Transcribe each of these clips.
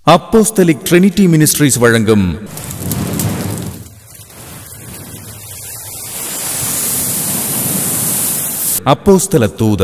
Apostolic trinity ministries வழங்கும் அப்போஸ்தல தூத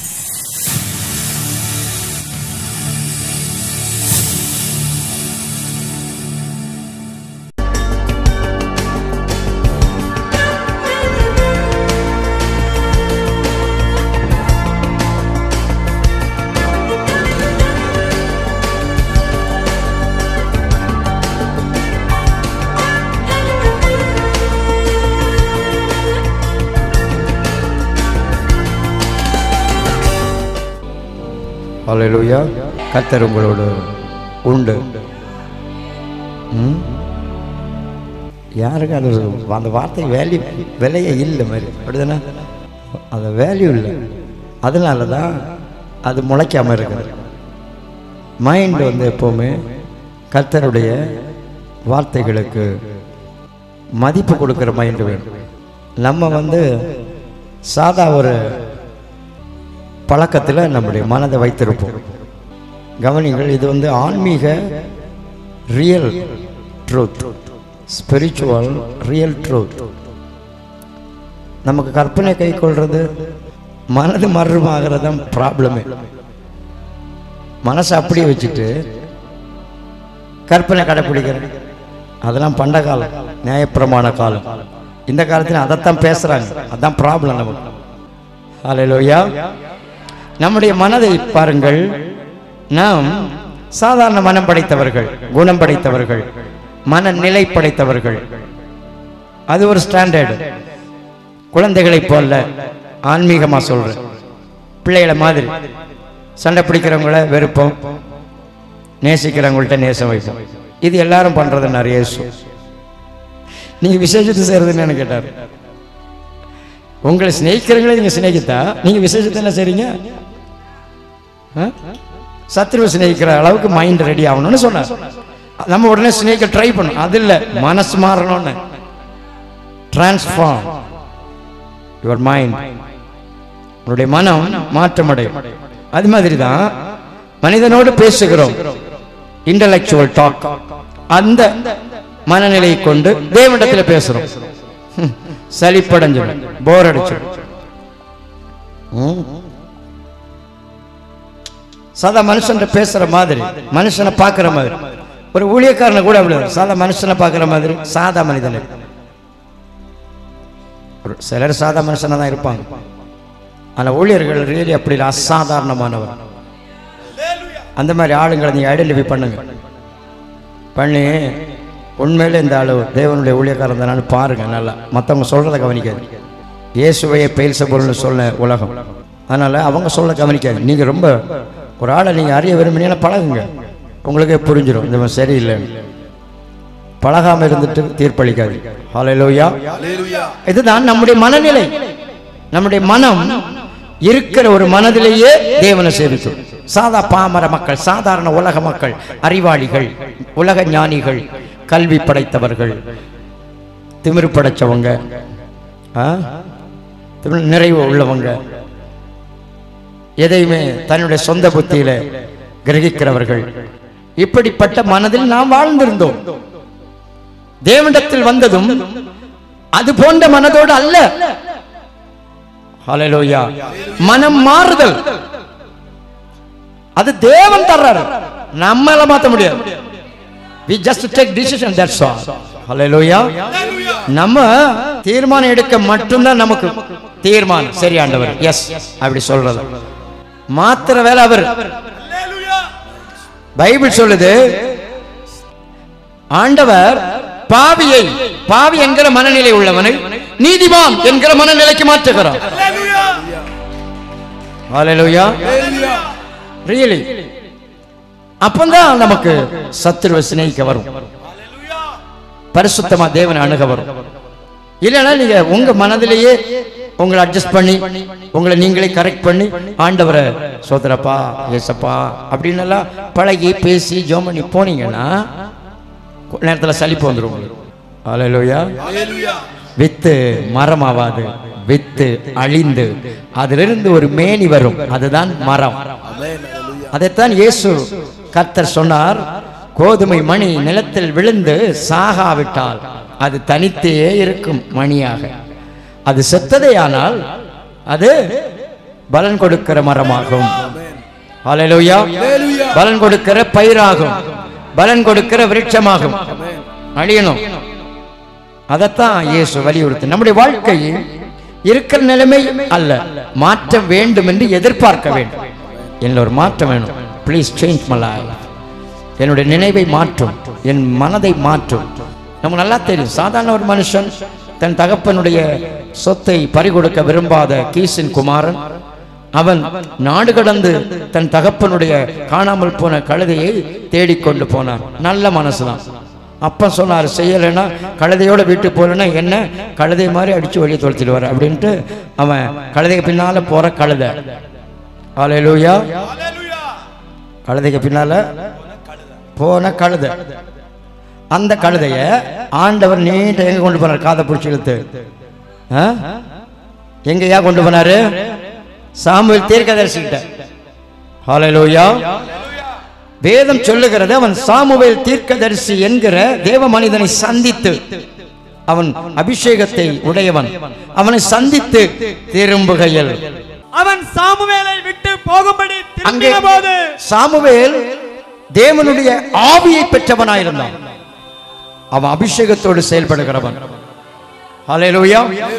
ஹalleluya கர்த்தர் உங்களோடு உண்டு ம்? யாருக்கு அது அந்த வார்த்தை வேல்யூ விலையே இல்லை மாதிரி அப்படிதானே அந்த வேல்யூ இல்லை அதனால தான் அது முளைக்காம இருக்குது மைண்ட் வந்து எப்போவுமே கர்த்தருடைய வார்த்தைகளுக்கு மதிப்பு கொடுக்குற மைண்டு வேணும் நம்ம வந்து சாதா ஒரு பழக்கத்தில் நம்முடைய மனதை வைத்திருப்போம் கவனிங்கள் இது வந்து ஆன்மீக real truth spiritual real truth நமக்கு கற்பனை கை கொள்றது மனது மர்றமாகிறது தான் ப்ராப்ளமே மனசை அப்படியே வச்சுட்டு கற்பனை கடைப்பிடிக்கிறேன் அதெல்லாம் பண்ட காலம் நியாயப்பிரமாண காலம் இந்த காலத்தில் அதைத்தான் பேசுறாங்க அதான் ப்ராப்ளம் நமக்கு ஹalleluya நம்முடைய மனதை பாருங்கள் நாம் சாதாரண மனம் படைத்தவர்கள் குணம் படைத்தவர்கள் மனநிலை படைத்தவர்கள் அது ஒரு ஸ்டாண்டர்டு குழந்தைகளைப் போல ஆன்மீகமா சொல்றேன் பிள்ளைகளை மாதிரி சண்டை பிடிக்கிறவங்கள வெறுப்போம் நேசிக்கிறவங்கள்ட்ட நேசம் வைப்போம் இது எல்லாரும் பண்றது நிறைய நீங்க விசேஷத்தை செய்யறதுன்னு கேட்டார் உங்களை சிநேகிக்கிறவங்களே நீங்க சிநேகித்தா நீங்க விசேஷத்தை என்ன செய்றீங்க ஆ? சத்ருவை சிநேகிக்கிற அளவுக்கு மைண்ட் ரெடி ஆகணும்னு சொன்னார் நம்ம உடனே சிநேகிக்க ட்ரை பண்ணும் அது இல்ல மனசு மாறணும்னு டிரான்ஸ்ஃபார்ம் யுவர் மைண்ட் உன்னுடைய மனம் மாற்றமடையும் அது மாதிரி தான் மனிதனோடு பேசுகிறோம் இன்டலெக்சுவல் டாக் அந்த மனநிலையை கொண்டு தேவனிடத்தில் பேசுறோம் ஹம், சலிப்படைஞ்சிடும் போர் அடிச்சிடும் ம். சாதா மனுஷன் பேசுற மாதிரி மனுஷனை பார்க்கிற மாதிரி ஒரு ஊழியக்காரனை கூட அப்படி வரும். சாதா மனுஷனை பார்க்கிற மாதிரி சாதா மனிதனை ஒரு சிலர் சாதா மனுஷனா தான் இருப்பாங்க ஆனா ஊழியர்கள் ரியலி அப்படி இல்லை, அசாதாரணமானவர் அந்த மாதிரி ஆளுங்களை நீங்க ஐடென்டிஃபை பண்ணுங்க பண்ணி உண்மையிலே இந்த ஆளு தேவனுடைய ஊழியக்காரன் தானு பாருங்க நல்லா மற்றவங்க சொல்றதை கவனிக்காது இயேசுவையே பெயல்சபொருள்னு சொல்ல உலகம் அதனால அவங்க சொல்ல கவனிக்காது நீங்க ரொம்ப ஒரு ஆளை நீங்க அறிய விரும்பினீங்கன்னா பழகுங்க உங்களுக்கே புரிஞ்சிடும் இந்த மாதிரி சரியில்லைன்னு பழகாம இருந்துட்டு தீர்ப்பளிக்காது ஹalleluya இதுதான் நம்முடைய மனநிலை நம்முடைய மனம் இருக்கிற ஒரு மனதிலேயே தேவனை சேவிக்கும் சாதா பாமர மக்கள் சாதாரண உலக மக்கள் அறிவாளிகள் உலக ஞானிகள் கல்வி படைத்தவர்கள் திமிரு படைச்சவங்க ஆ? திமிரு நிறைவு உள்ளவங்க எதையுமே தன்னுடைய சொந்த புத்தியில கிரகிக்கிறவர்கள் இப்படிப்பட்ட மனதில் நாம் வாழ்ந்திருந்தோம் தேவனிடத்தில் வந்ததும் அது போன்ற மனதோடு அல்ல ஹalleluya மனம் மாறுதல் அது தேவன் தர்றாரு நம்மால மாத்த முடியாது we just take decision that's all hallelujah நம்ம தீர்மானம் எடுக்க மட்டும்தான் நமக்கு தீர்மானம் சரி ஆண்டவர் எஸ் அப்படி சொல்றது மாத்திர வேலை அவர் பைபிள் சொல்லுது ஆண்டவர் பாவியை பாவி என்கிற மனநிலை உள்ளவனை நீதிமான் என்கிற மனநிலைக்கு மாற்றுகிறார் ஹalleluya ரியலி அப்பந்தான் நமக்கு சத்துருவை சிநேகிக்க வரும் பரிசுத்தமா தேவனை அணுக வரும் இல்லைன்னா நீங்க உங்க மனதிலேயே உங்களை அட்ஜஸ்ட் பண்ணி உங்களை நீங்களே கரெக்ட் பண்ணி ஆண்டவரை சோதரப்பா ஏசப்பா அப்படின்னு எல்லாம் பழகி பேசி ஜோம் பண்ணி போனீங்கன்னா கொஞ்ச நேரத்துல சலிப்பு வந்துடும் உங்களுக்கு ஹalleluya வித்து மரமாவாது வித்து அழிந்து அதிலிருந்து ஒரு மேனி வரும் அதுதான் மரம் அதைத்தான் இயேசு கர்த்தர் சொன்னார் கோதுமை மணி நிலத்தில் விழுந்து சாகாவிட்டால் அது தனித்தே இருக்கும் மணியாக அது செத்ததேயானால் அது பலன் கொடுக்கிற மரமாகும் ஹalleluya பலன் கொடுக்கிற பயிராகும் பலன் கொடுக்கிற விருட்சமாகும் அழியணும் அதைத்தான் இயேசு வலியுறுத்து நம்முடைய வாழ்க்கையில் இருக்கிற நிலைமை அல்ல மாற்றம் வேண்டும் என்று எதிர்பார்க்க வேண்டும் என்னில் ஒரு மாற்றம் வேணும் ப்ளீஸ் சேஞ்ச் மை லைஃப் என்னுடைய நினைவை மாற்றும் என் மனதை மாற்றும் நமக்கு நல்லா தெரியும் சாதாரண ஒரு மனுஷன் தன் தகப்பனுடைய சொத்தை பறிகொடுக்க விரும்பாத கீசின் குமாரன் அவன் நாடு கடந்து தன் தகப்பனுடைய காணாமல் போன கழுதையை தேடிக்கொண்டு போனான் நல்ல மனசுதான் அப்பா சொன்னார் செய்யலைன்னா கழுதையோட வீட்டுக்கு போகலன்னா என்ன கழுதை மாதிரி அடிச்சு வெளியே தொலைச்சிடுவார் அப்படின்ட்டு அவன் கழுதைக்கு பின்னால போற கழுதை ஆலையிலூயா கழுதைக்கு பின்னால போன கழுதை அந்த கழுதைய ஆண்டவர் நீட்ட எங்க கொண்டு போனார் காதை பிடிச்சி இழுத்து ஆ? எங்கயா கொண்டு போனாரு சாமுவேல் தீர்க்கதரிசிக்கிட்ட ஹalleluya வேதம் சொல்லுகிறது அவன் சாமுவேல் தீர்க்கதரிசி என்கிற தேவ மனிதனை சந்தித்து அவன் அபிஷேகத்தை உடையவன் அவனை சந்தித்து திரும்புகையில் அவன் சாமுவேலை விட்டு போகும்படி அங்கே திரும்பின போது சாமுவேல் தேவனுடைய ஆவியை பெற்றவனாயிருந்தான் அவன் அபிஷேகத்தோடு செயல்படுகிறவன் ஹalleluya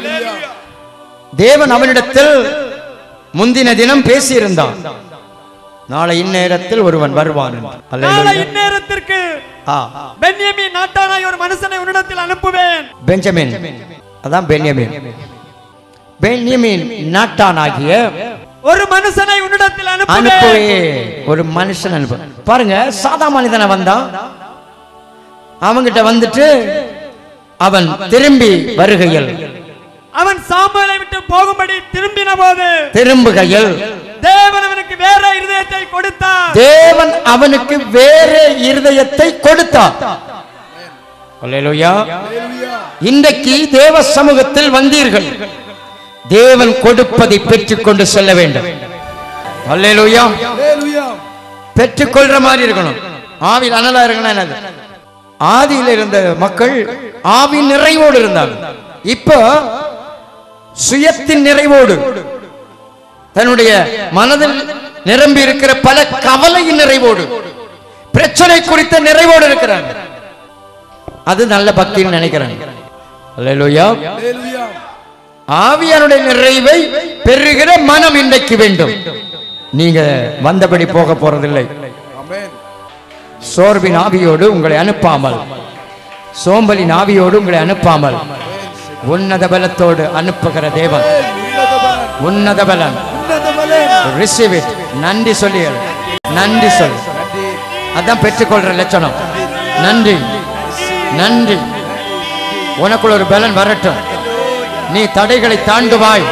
தேவன் அவனிடத்தில் முந்தின தினம் பேசியிருந்தான் நாளை இந்நேரத்தில் ஒருவன் வருவான் என்று. நாளை ஹalleluya. இந்நேரத்திற்கு ஆ பென்யமீன் நாட்டானாய் ஒரு மனுஷனை உன்னிடத்தில் அனுப்புவேன் பெஞ்சமின் அதான் பென்யமின் பென்யமின் நாட்டானாகிய ஒரு மனுஷனை உன்னிடத்தில் அனுப்புவேன் அனுப்புவே ஒரு மனுஷன் அனுப்பு பாருங்க சாதா மனிதனை வந்தான் அவங்கிட்ட வந்துட்டு அவன் திரும்பி வருகையில் அவன் சாமுவேலை விட்டு போகும்படி திரும்பின போது திரும்புகையில் தேவன் அவனுக்கு வேற இருதயத்தை கொடுத்தார் தேவன் அவனுக்கு வேறு இருதயத்தை கொடுத்தார் அல்லேலூயா இன்றைக்கு தேவ சமூகத்தில் வந்தீர்கள் தேவன் கொடுப்பதை பெற்றுக்கொண்டு செல்ல வேண்டும் அல்லேலூயா பெற்றுக்கொள்ற மாதிரி இருக்கணும் ஆவியில் அனலா இருக்கணும் என்னது ஆதியில் இருந்த மக்கள் ஆவி நிறைவோடு இருந்தாங்க இப்போ சுயத்தின் நிறைவோடு தன்னுடைய மனதில் நிரம்பி இருக்கிற பல கவலையின் நிறைவோடு பிரச்சனை குறித்த நிறைவோடு இருக்கிறாங்க அது நல்ல பக்தின்னு நினைக்கிறாங்க அல்லேலூயா ஆவியானுடைய நிறைவை பெறுகிற மனம் இன்றைக்கு வேண்டும் நீங்க வந்தபடி போக போறதில்லை சோர்வின் ஆவியோடு உங்களை அனுப்பாமல் சோம்பலின் ஆவியோடு உங்களை அனுப்பாமல் உன்னத பலத்தோடு அனுப்புகிற தேவன் உன்னத பலன் ரிசீவ் இட் நன்றி சொல்லி நன்றி சொல் அதான் பெற்றுக்கொள்ற லட்சணம் நன்றி நன்றி உனக்குள்ள ஒரு பலன் வரட்டும் நீ தடைகளை தாண்டுவாய்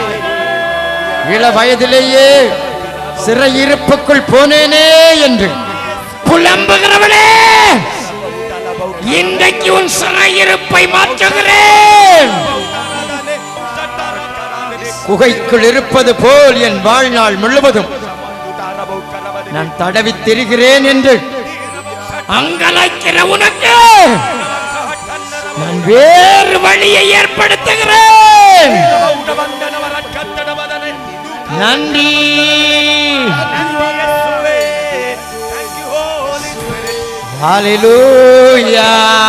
இள வயதிலேயே சிறையிருப்புக்குள் போனேனே என்று புலம்புகிறவனே இன்றைக்கு உன் சிறையிருப்பை மாற்றுகிறேன் குகைக்குள் இருப்பது போல் என் வாழ்நாள் முழுவதும் நான் தடவி திரிகிறேன் என்று அங்கலாய்க்கிற உனக்கு நான் வேறு வழியை ஏற்படுத்துகிறேன் நன்றி ஹalleluya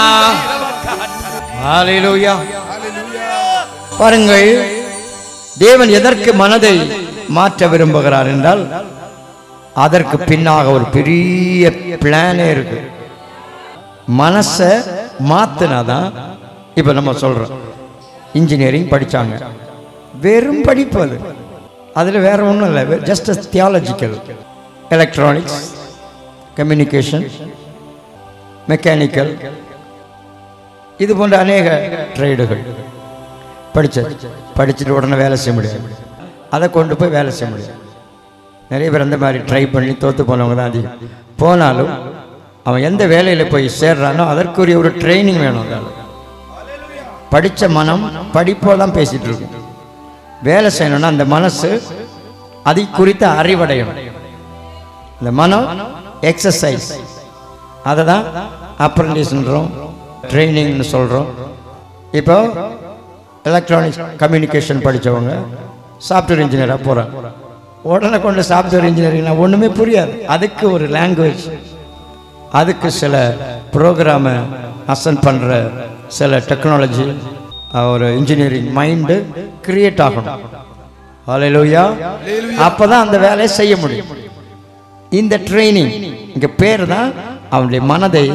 ஹalleluya பாருங்கள் தேவன் எதற்கு மனதை மாற்ற விரும்புகிறார் என்றால் அதற்கு பின்னாக ஒரு பெரிய பிளானே இருக்கு மனசை மாத்தினாதான் இப்ப நம்ம சொல்றோம் இன்ஜினியரிங் படிச்சாங்க வெறும் படிப்பு அது அதுல வேற ஒன்றும் இல்லை just theological electronics communication mechanical இது போன்ற அநேக ட்ரேடுகள் படிச்ச படிச்சுட்டு உடனே வேலை செய்ய முடியாது அதை கொண்டு போய் வேலை செய்ய முடியாது நிறைய பேர் அந்த மாதிரி ட்ரை பண்ணி தோத்து போனவங்க தான் அதிகம் போனாலும் அவன் எந்த வேலையில் போய் சேர்றானோ அதற்குரிய ஒரு ட்ரைனிங் வேணும் அந்த ஆளு. படிச்ச மனம் படிப்போல் தான் பேசிட்டு இருக்கும் வேலை செய்யணும்னா அந்த மனசு அதை குறித்த அறிவடையணும் இந்த மனம் எக்ஸசைஸ் அதை தான் அப்ரண்டிஸ்ன்றோம் ட்ரைனிங்னு சொல்கிறோம் இப்போ எலக்ட்ரானிக்ஸ் கம்யூனிகேஷன் படித்தவங்க சாஃப்ட்வேர் இன்ஜினியராக போகிறாங்க உடனே கொண்டு சாஃப்ட்வேர் இன்ஜினியரிங்னா ஒன்றுமே புரியாது அதுக்கு ஒரு லாங்குவேஜ் அதுக்கு சில ப்ரோக்ராமை அசன் பண்ணுற சில டெக்னாலஜி ஒரு இன்ஜினியரிங் மைண்டு கிரியேட் ஆகணும் ஹalleluya அப்பதான் அந்த வேலையை செய்ய முடியும் இந்த ட்ரைனிங் இங்க பேர் தான் அவனுடைய மனதை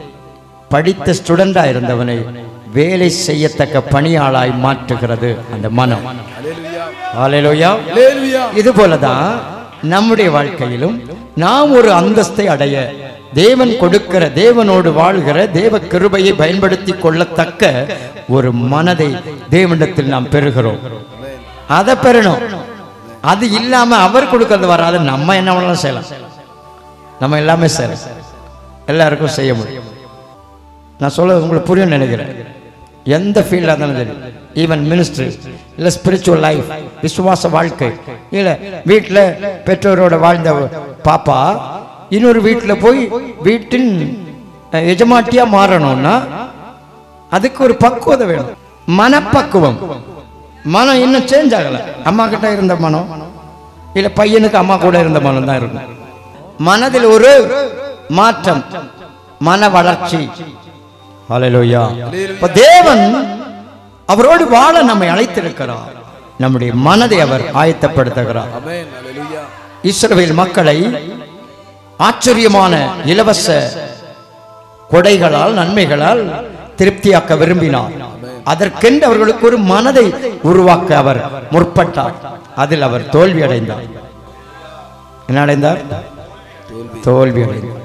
படித்த ஸ்டூடெண்டா இருந்தவனை வேலை செய்யத்தக்க பணியாளாய் மாற்றுகிறது அந்த மனம் ஹalleluya இது போலதான் நம்முடைய வாழ்க்கையிலும் நாம் ஒரு அந்தஸ்தை அடைய தேவன் கொடுக்கிற தேவனோடு வாழ்கிற தேவ கிருபையை பயன்படுத்தி கொள்ளத்தக்க ஒரு மனதை தேவனிடத்தில் நாம் பெறுகிறோம் அதை பெறணும் அது இல்லாம அவர் கொடுக்கறது வராது நம்ம என்ன வேணாலும் செய்யலாம் நம்ம எல்லாமே செய்யலாம் எல்லாருக்கும் செய்ய முடியும் நான் சொல்ல உங்களுக்கு புரியும் நினைக்கிறேன் எந்த ஃபீல்டாக இருந்தாலும் சரி ஈவன் மினிஸ்ட்ரி இல்லை ஸ்பிரிச்சுவல் லைஃப் விசுவாச வாழ்க்கை இல்லை வீட்டில் பெற்றோரோட வாழ்ந்த பாப்பா இன்னொரு வீட்டில் போய் வீட்டின் அஹ், எஜமாட்டியா மாறணும்னா அதுக்கு ஒரு பக்குவதை வேணும் மனப்பக்குவம் மனம் இன்னும் சேஞ்ச் ஆகல அம்மா கிட்ட இருந்த மனம் இல்ல பையனுக்கு அம்மா கூட இருந்த மனம் தான் இருக்கும் மனதில் ஒரு மாற்றம் மன வளர்ச்சி ஹalleluya இப்ப தேவன் அவரோடு வாழ நம்மை அழைத்திருக்கிறார் நம்முடைய மனதை அவர் ஆயத்தப்படுத்துகிறார் இஸ்ரவேல் மக்களை ஆச்சரியமான இலவச கொடைகளால் நன்மைகளால் திருப்தியாக்க விரும்பினார் அதற்கென்று அவர்களுக்கு ஒரு மனதை உருவாக்க அவர் முற்பட்டார் அதில் அவர் தோல்வி அடைந்தார் என்ன அடைந்தார் தோல்வி அடைந்தார்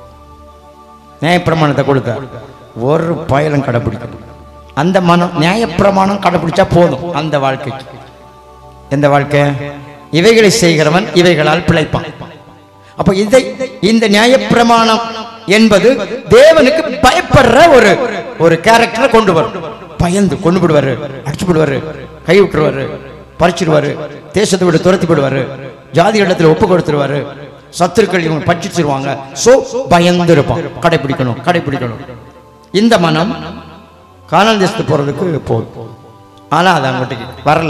நியாயப்பிரமாணத்தை கொடுத்தார் ஒரு பயலும் கடைபிடிக்கணும் அந்த மனம் நியாயப்பிரமாணம் கடைபிடிச்சா போதும் அந்த வாழ்க்கைக்கு எந்த வாழ்க்கை இவைகளை செய்கிறவன் இவைகளால் பிழைப்பான் அப்ப இதை இந்த நியாயப்பிரமாணம் என்பது தேவனுக்கு பயப்படுற ஒரு ஒரு கேரக்டரை கொண்டு வரும் பயந்து கொண்டு விடுவாரு அடிச்சு விடுவாரு கை விட்டுருவாரு பறிச்சிடுவாரு தேசத்தை விட்டு துரத்தி விடுவாரு ஜாதி இடத்துல ஒப்பு கொடுத்துருவாரு சத்துருக்கள் இவங்க பட்சிச்சிருவாங்க சோ பயந்து இருப்பான் கடைபிடிக்கணும் கடைபிடிக்கணும் இந்த மனம் காணல் தேசத்துக்கு போறதுக்கு போதும் ஆனா அது அங்கிட்டு வரல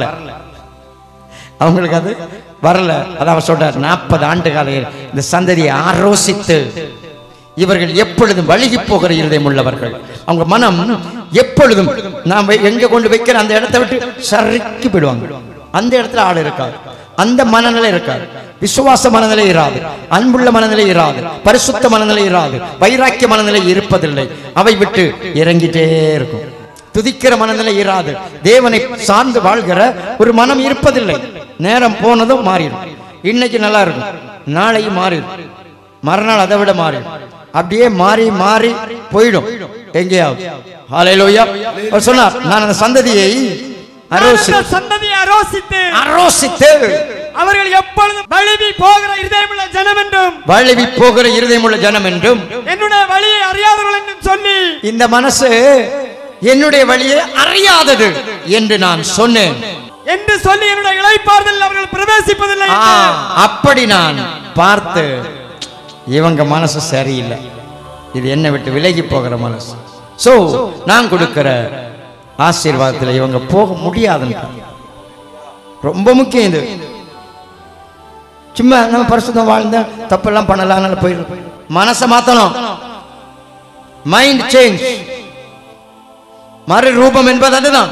அவங்களுக்கு அது வரல அதான் அவர் சொல்றார் நாற்பது ஆண்டு கால இந்த சந்ததியை ஆரோசித்து இவர்கள் எப்பொழுதும் வழுகி போகிற இருதயம் உள்ளவர்கள் அவங்க மனம் எப்பொழுதும் நாம் வை- எங்க கொண்டு வைக்கிற அந்த இடத்தை விட்டு சறுக்கி போயிடுவாங்க அந்த இடத்துல ஆள் இருக்காது அந்த மனநிலை இருக்காது விசுவாச மனநிலை இராது அன்புள்ள மனநிலை இராது பரிசுத்த மனநிலை இராது வைராக்கிய மனநிலை இருப்பதில்லை அவை விட்டு இறங்கிட்டே இருக்கும் துதிக்கிற மனநிலை இராது தேவனை சார்ந்து வாழ்கிற ஒரு மனம் இருப்பதில்லை நேரம் போனதும் மாறிடும் இன்னைக்கு நல்லா இருக்கும் நாளைக்கு மாறிடும் மறுநாள் அதை விட மாறிடும் அப்படியே மாறி மாறி போயிடும் எங்கேயாவது ஹalleluya அவர் சொன்னார் நான் அந்த சந்ததியை நான் அரோசி அந்த சந்ததியை அரோசித்து அரோசித்து அவர்கள் எப்பொழுதும் வழுவி போகிற இருதயமுள்ள ஜனம் என்றும் வழுவி போகிற இருதயமுள்ள ஜனம் என்றும் என்னுடைய வழியை அறியாதவர்கள் என்றும் சொல்லி இந்த மனசு என்னுடைய வழியை அறியாதது என்று நான் சொன்னேன் என்று சொல்லி என்னுடைய இளைப்பாறுதல் அவர்கள் பிரவேசிப்பதில்லை ஆ, என்று அப்படி நான் பார்த்து இவங்க மனசு சரியில்லை இது என்னை விட்டு விலகி போகிற மனசு சோ நான் கொடுக்கிற ஆசீர்வாதத்தில் இவங்க போக முடியாதுன்னு ரொம்ப முக்கியம் இது சும்மா நம்ம பரிசுத்தம் வாழ்ந்த தப்பெல்லாம் பண்ணலாம் அதனால போயிடும் மனசை மாத்தணும் மைண்ட் சேஞ்ச் மறு ரூபம் என்பது அதுதான்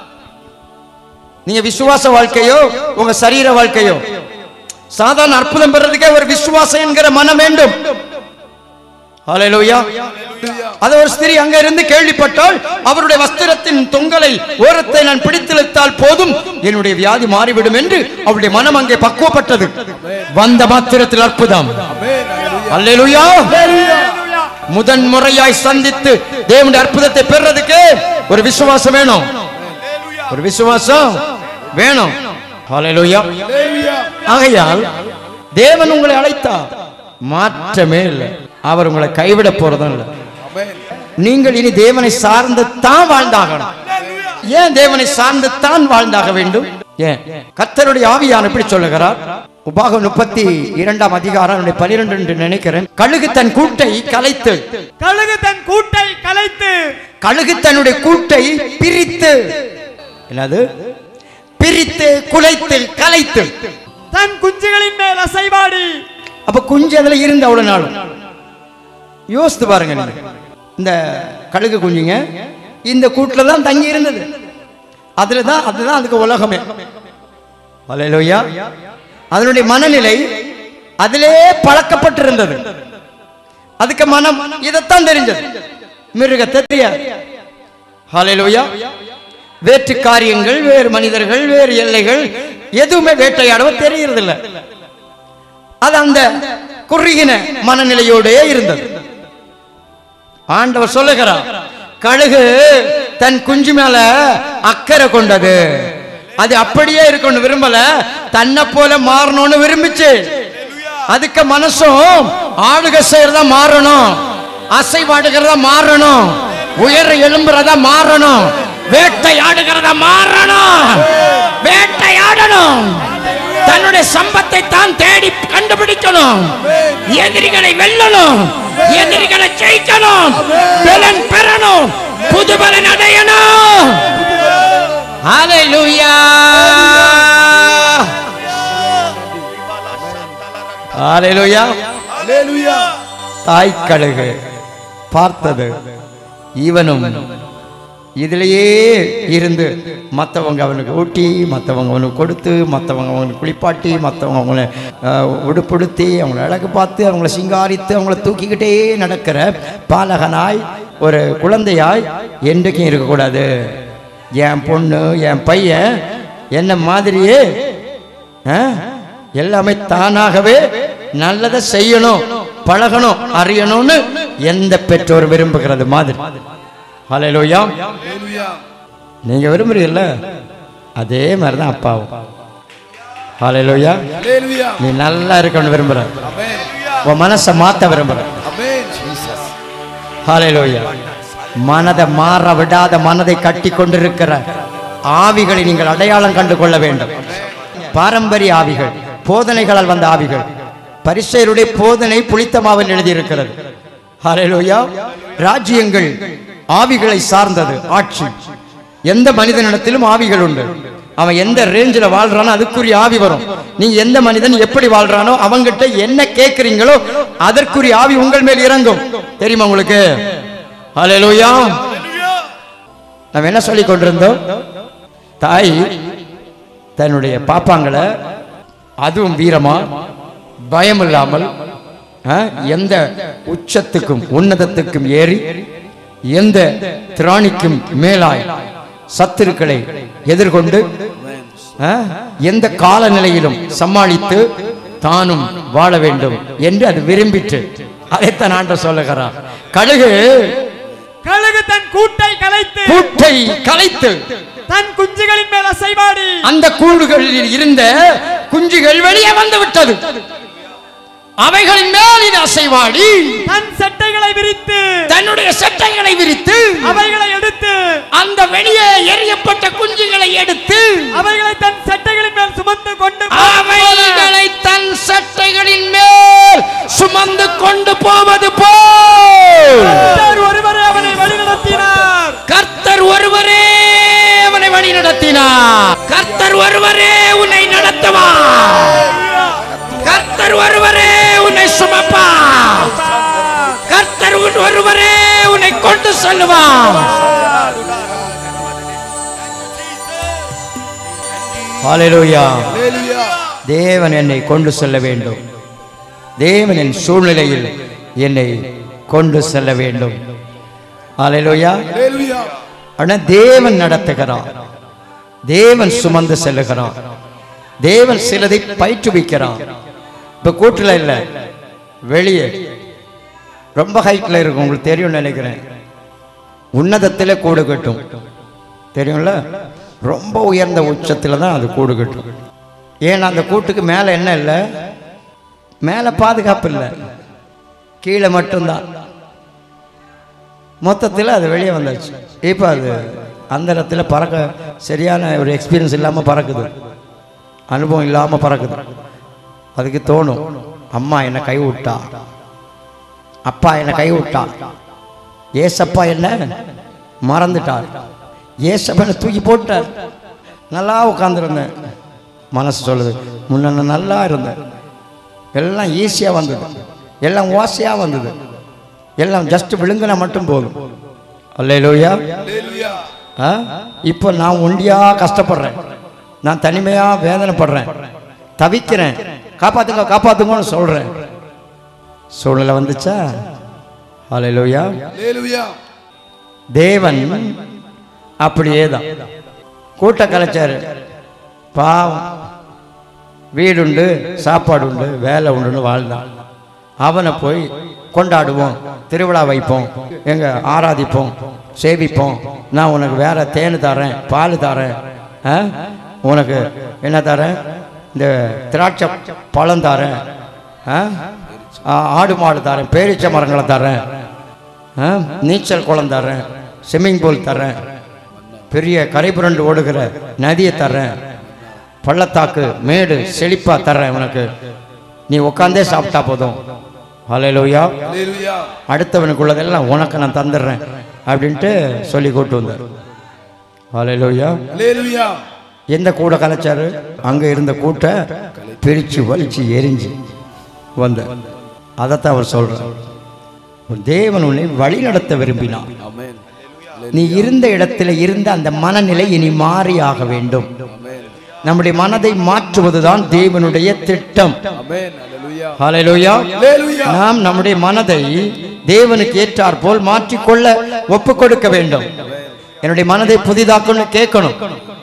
நீங்க விசுவாச வாழ்க்கையோ உங்க சரீர வாழ்க்கையோ சாதாரண அற்புதம் பெறதுக்கே ஒரு விசுவாசம் என்கிற மனம் வேண்டும் ஹalleluya அது ஒரு ஸ்திரீ அங்க இருந்து கேள்விப்பட்டால் அவருடைய வஸ்திரத்தின் தொங்கலை ஓரத்தை நான் பிடித்திழுத்தால் போதும் என்னுடைய வியாதி மாறிவிடும் என்று அவருடைய மனம் அங்கே பக்குவப்பட்டது வந்த மாத்திரத்தில் அற்புதம் அல்லேலூயா முதன் முறையாய் சந்தித்து தேவனுடைய அற்புதத்தை பெறதுக்கு ஒரு விசுவாசம் வேணும் ஒரு விசுவாசம் வேணும் ஹalleluya ஆகையால் தேவன் உங்களை அழைத்தார் மாற்றமே இல்லை அவர் உங்களை கைவிட போறதும் இல்லை நீங்கள் இனி தேவனை சார்ந்து தான் வாழ்ந்தாகணும் ஏன் தேவனை சார்ந்து தான் வாழ்ந்தாக வேண்டும் ஏன் கர்த்தருடைய ஆவியான் எப்படி சொல்லுகிறார் உபாகம் முப்பத்தி இரண்டாம் அதிகாரம் என்னுடைய பனிரெண்டு என்று நினைக்கிறேன் கழுகு தன் கூட்டை கலைத்து கழுகு தன் கூட்டை கலைத்து கழுகு தன்னுடைய கூட்டை பிரித்து என்னது பிரித்து குலைத்து கலைத்து தன் குஞ்சுகளின் மேல் அசைவாடி அப்ப குஞ்சு அதுல இருந்து அவ்வளவு நாள் யோசித்து பாருங்க நீங்க இந்த கழுகு குஞ்சுங்க இந்த கூட்டுல தான் தங்கி இருந்தது அதுல தான் அதுதான் அதுக்கு உலகமே அலையிலோயா அதனுடைய மனநிலை அதிலே பழக்கப்பட்டிருந்தது அதுக்கு மனம் இதைத்தான் தெரிஞ்சது மிருகத்தை தெரியாது ஹalleluya வேற்று காரியங்கள் வேறு மனிதர்கள் வேறு எல்லைகள் எதுவுமே வேட்டையாடவோ தெரியறதில்லை அது அந்த குறுகின மனநிலையோடே இருந்தது ஆண்டவர் சொல்லுகிறார் கழுகு தன் குஞ்சு மேல அக்கறை கொண்டது அது அப்படியே இருக்கணும் விரும்பல தன்னை போல மாறணும்னு விரும்பிச்சு அதுக்கு மனசும் ஆளுக செய்யறதா மாறணும் அசைவாடுகிறதா மாறணும் உயர எழும்புறதா மாறணும் வேட்டையாடுகிறதா மாறணும் வேட்டையாடணும் தன்னுடைய சம்பத்தை தான் தேடி கண்டுபிடிக்கணும் எதிரிகளை வெல்லணும் எதிரிகளை ஜெயிக்கணும் பலன் பெறணும் புது பலன் அடையணும் ஹalleluya ஹalleluya தாய் கழுகு பார்த்தது இவனும் இதிலேயே இருந்து மற்றவங்க அவனுக்கு ஊட்டி மற்றவங்க அவனுக்கு கொடுத்து மற்றவங்க அவனுக்கு குளிப்பாட்டி மற்றவங்க அவங்கள அஹ், உடுப்படுத்தி அவங்கள அழகு பார்த்து அவங்கள சிங்காரித்து அவங்கள தூக்கிக்கிட்டே நடக்கிற பாலகனாய் ஒரு குழந்தையாய் என்றைக்கும் இருக்கக்கூடாது என் பொண்ணு என் பையன் என்ன மாதிரியே அஹ், எல்லாமே தானாகவே நல்லதை செய்யணும் பழகணும் அறியணும்னு எந்த பெற்றோர் விரும்புகிறது மாதிரி ஹalleluya நீங்க விரும்புறீங்கல்ல அதே மாதிரி தான் அப்பாவும் ஹalleluya நீ நல்லா இருக்கணும்னு விரும்புற உன் மனசை மாத்த விரும்புற ஹalleluya மனதை மாற விடாத மனதை கட்டி கொண்டிருக்கிற ஆவிகளை நீங்கள் அடையாளம் கண்டு கொள்ள வேண்டும் பாரம்பரிய ஆவிகள் போதனைகளால் வந்த ஆவிகள் பரிசெயருடைய போதனை புளித்த மாவில் எழுதியிருக்கிறது ஹalleluya ராஜ்யங்கள் ஆவிகளை சார்ந்தது ஆட்சி எந்த மனிதனிடத்திலும் ஆவிகள் உண்டு அவன் எந்த ரேஞ்சில் வாழ்றானோ அதுக்குரிய ஆவி வரும் நீங்க எந்த மனிதன் எப்படி வாழ்றானோ அவங்கிட்ட என்ன கேட்குறீங்களோ அதற்குரிய ஆவி உங்கள் மேல் இறங்கும் தெரியுமா உங்களுக்கு ஹalleluya நம்ம என்ன சொல்லி கொண்டிருந்தோம் தாய் தன்னுடைய பாப்பாங்களை அதுவும் வீரமா பயம் இல்லாமல் ஆ, எந்த உச்சத்துக்கும் உன்னதத்துக்கும் ஏறி எந்த திராணிக்கும் மேலாய் சத்துருக்களை எதிர்கொண்டு ஆ, எந்த காலநிலையிலும் சமாளித்து தானும் வாழ வேண்டும் என்று அது விரும்பிட்டு அதைத்தான் ஆண்டவர் சொல்லுகிறார் கழுகு கழுகு தன் கூட்டை கலைத்து கூட்டை கலைத்து தன் குஞ்சுகளின் மேல் அசைவாடி அந்த கூடுகளில் இருந்த குஞ்சுகள் வெளியே வந்து விட்டது அவைகளின் மேல் இது அசைவாடி தன் சட்டைகளை விரித்து தன்னுடைய சட்டைகளை விரித்து அவைகளை எடுத்து அந்த வெளியே எரியப்பட்ட குஞ்சுகளை எடுத்து அவைகளை தன் சட்டைகளின் மேல் சுமந்து கொண்டு அவைகளை தன் சட்டைகளின் மேல் சுமந்து கொண்டு போவது போல் கர்த்தர் ஒருவரே அவனை வழிநடத்தினார் கர்த்தர் ஒருவரே அவனை வழி நடத்தினார் கர்த்தர் ஒருவரே உன்னை நடத்துவார் கர்த்தர் ஒருவரே உன்னை சுமப்பார் கர்த்தர் உன் ஒருவரே உன்னை கொண்டு செல்லுவார் ஹalleluya தேவன் என்னை கொண்டு செல்ல வேண்டும் தேவன் என் சூழ்நிலையில் என்னை கொண்டு செல்ல வேண்டும் ஹalleluya ஆனா தேவன் நடத்துகிறார் தேவன் சுமந்து செல்லுகிறார் தேவன் சிலதை பயிற்றுவிக்கிறார் இப்ப கூட்டுல இல்ல வெளியே ரொம்ப ஹைட்ல இருக்கும் உங்களுக்கு தெரியும் நினைக்கிறேன் உன்னதத்திலே கூடு கட்டும் தெரியும்ல ரொம்ப உயர்ந்த உச்சத்துல தான் அது கூடு கட்டும் ஏன்னா அந்த கூட்டுக்கு மேல என்ன இல்லை மேல பாதுகாப்பு இல்லை கீழே மட்டும்தான் மொத்தத்தில் அது வெளியே வந்தாச்சு இப்போ அது அந்த இடத்துல பறக்க சரியான ஒரு எக்ஸ்பீரியன்ஸ் இல்லாமல் பறக்குது அனுபவம் இல்லாமல் பறக்குது அதுக்கு தோணும் அம்மா என்னை கை விட்டா அப்பா என்னை கை விட்டா ஏசப்பா என்ன மறந்துட்டார் ஏசப்பா என்னை தூக்கி போட்டார் நல்லா உட்காந்துருந்தேன் மனசு சொல்லுது முன்ன நான் நல்லா இருந்தேன் எல்லாம் ஈஸியாக வந்தது எல்லாம் ஓசையாக வந்தது எல்லாம் ஜஸ்ட் விழுங்கினா மட்டும் போதும் அல்லையிலோயா ஆ இப்போ நான் ஒண்டியாக கஷ்டப்படுறேன் நான் தனிமையாக வேதனைப்படுறேன் தவிக்கிறேன் காப்பாத்துங்க காப்பாத்துங்கன்னு சொல்கிறேன் சூழ்நிலை வந்துச்சா அல்லையிலோயா தேவன் அப்படியே தான் கூட்ட கலைச்சாரு பாவம் வீடுண்டு சாப்பாடு உண்டு வேலை உண்டுன்னு வாழ்ந்தான் அவனை போய் கொண்டாடுவோம் திருவிழா வைப்போம் எங்க ஆராதிப்போம் சேவிப்போம் நான் உனக்கு வேற தேன் தரேன் பால் தரேன் ஆ? உனக்கு என்ன தரேன் இந்த திராட்சை பழம் தரேன் ஆ? ஆ, ஆடு மாடு தரேன் பேரிச்ச மரங்களை தரேன் ஆ? நீச்சல் குளம் தரேன் ஸ்விம்மிங் பூல் தரேன் பெரிய கரை புரண்டு ஓடுகிற நதியை தர்றேன் பள்ளத்தாக்கு மேடு செழிப்பா தர்றேன் உனக்கு நீ உட்காந்தே சாப்பிட்டா போதும் ஹalleluya அடுத்தவனுக்குள்ளதெல்லாம் உனக்கு நான் தந்துடுறேன் அப்படின்ட்டு சொல்லி கூட்டு வந்தார் ஹalleluya எந்த கூட கலைச்சாரு அங்க இருந்த கூட்டை பிரிச்சு வலிச்சு எரிஞ்சு வந்த அதைத்தான் அவர் சொல்றார் தேவன் உன்னை வழி நடத்த விரும்பினான் நீ இருந்த இடத்துல இருந்த அந்த மனநிலை இனி மாறி ஆக வேண்டும் நம்முடைய மனதை மாற்றுவதுதான் தேவனுடைய திட்டம் ஹalleluya. நாம் நம்முடைய மனதை தேவனுக்கு ஏற்றார் போல் மாற்றிக்கொள்ள ஒப்பு கொடுக்க வேண்டும் என்னுடைய மனதை புதிதாக்கணும் கேட்கணும்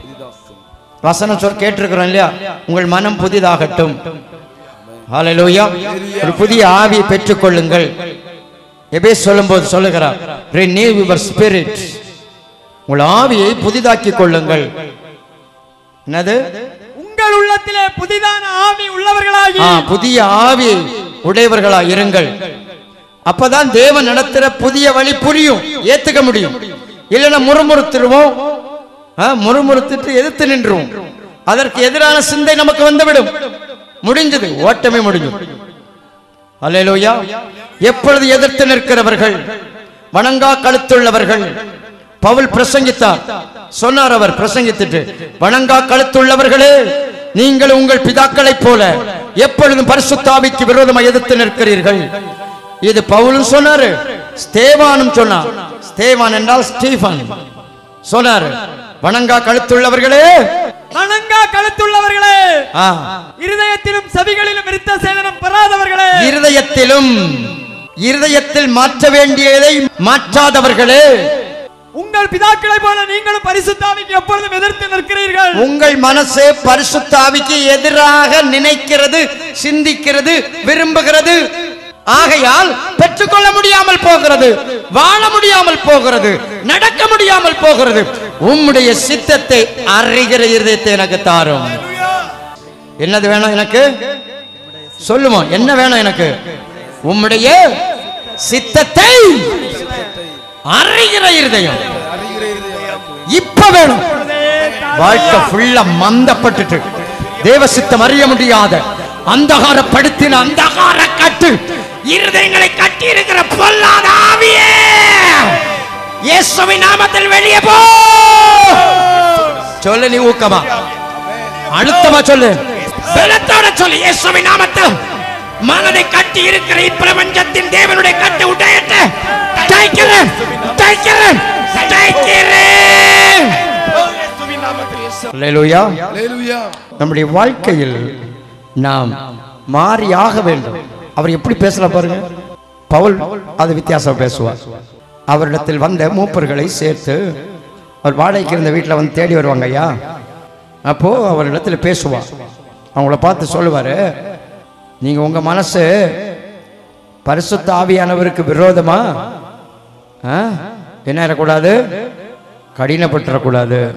வசனம் சொல் கேட்டிருக்கிறோம் இல்லையா உங்கள் மனம் புதிதாகட்டும் ஹalleluya. ஒரு புதிய ஆவியை பெற்றுக்கொள்ளுங்கள் எபே சொல்லும்போது சொல்லுகிறார் renew your spirit உங்கள் ஆவியை புதிதாக்கிக் கொள்ளுங்கள் என்னது உங்கள் உள்ளத்திலே புதிதான ஆவி உள்ளவர்களாகி ஆ, புதிய ஆவி உடையவர்களா இருங்கள் அப்பதான் தேவன் நடத்துற புதிய வழி புரியும் ஏத்துக்க முடியும் இல்லைன்னா முறுமுறுத்துருவோம் ஆ, முறுமுறுத்துட்டு எதிர்த்து நின்றுவோம் அதற்கு எதிரான சிந்தை நமக்கு வந்துவிடும் முடிஞ்சது ஓட்டமே முடிஞ்சது அல்லேலூயா எப்பொழுது எதிர்த்து நிற்கிறவர்கள் வணங்கா கழுத்துள்ளவர்கள் பவுல் பிரசங்கித்தார் சொன்னார் அவர் பிரசங்கித்துட்டு வணங்கா கழுத்துள்ளவர்களே நீங்கள் உங்கள் பிதாக்களைப் போல எப்பொழுதும் பரிசுத்தாவிக்கு விரோதமாக எதிர்த்து நிற்கிறீர்கள் இது பவுலும் சொன்னாரு ஸ்தேவானும் சொன்னார் ஸ்தேவான் என்றால் ஸ்டீஃபன் சொன்னாரு வணங்கா கழுத்துள்ளவர்களே வணங்கா கழுத்துள்ளவர்களே ஆ, இருதயத்திலும் செவிகளிலும் விருத்த சேதனம் பெறாதவர்களே இருதயத்திலும் இருதயத்தில் மாற்ற வேண்டியதை மாற்றாதவர்களே உங்கள் பிதாக்களைப் போல நீங்களும் பரிசுத்தாவிக்கு எப்பொழுதும் எதிர்த்து நிற்கிறீர்கள் உங்கள் மனசு பரிசுத்த ஆவிக்கு எதிராக நினைக்கிறது சிந்திக்கிறது விரும்புகிறது ஆகையால் பெற்றுக்கொள்ள முடியாமல் போகிறது வாழ முடியாமல் போகிறது நடக்க முடியாமல் போகிறது உம்முடைய சித்தத்தை அறிகிற இருதயத்தை எனக்கு தாரும் என்னது வேணும் எனக்கு சொல்லுமா என்ன வேணும் எனக்கு உம்முடைய சித்தத்தை அறிகிற இருதயம் இப்ப வேணும் வாழ்க்கை ஃபுல்லா மந்தப்பட்டுட்டு தேவ சித்தம் அறிய முடியாத அந்தகாரப்படுத்தின அந்தகார கட்டு இருதயங்களை கட்டி இருக்கிற பொல்லாத ஆவியே இயேசுவின் நாமத்தில் வெளியே போ சொல்லு நீ ஊக்கமா அழுத்தமா சொல்லு பலத்தோட சொல்லு இயேசுவின் நாமத்தில் மனதை கட்டி இருக்கிற இப்பிரபஞ்சத்தின் தேவனுடைய கட்டு உடையட்டு தைக்கிறேன் தைக்கிறேன் தைக்கிறேன் அல்லேலூயா நம்முடைய வாழ்க்கையில் நாம் மாறி ஆக வேண்டும் அவர் எப்படி பேசல பாருங்க பவுல் அது வித்தியாசம் பேசுவார் அவரிடத்தில் வந்த மூப்பர்களை சேர்த்து அவர் வாடகைக்கு இருந்த வீட்டில் வந்து தேடி வருவாங்க ஐயா அப்போ அவரிடத்தில் பேசுவார் அவங்கள பார்த்து சொல்லுவாரு நீங்க உங்க மனசு பரிசுத்த ஆவியானவருக்கு விரோதமா ஆ? என்ன இருக்கக்கூடாது கடினப்பட்டுறக்கூடாது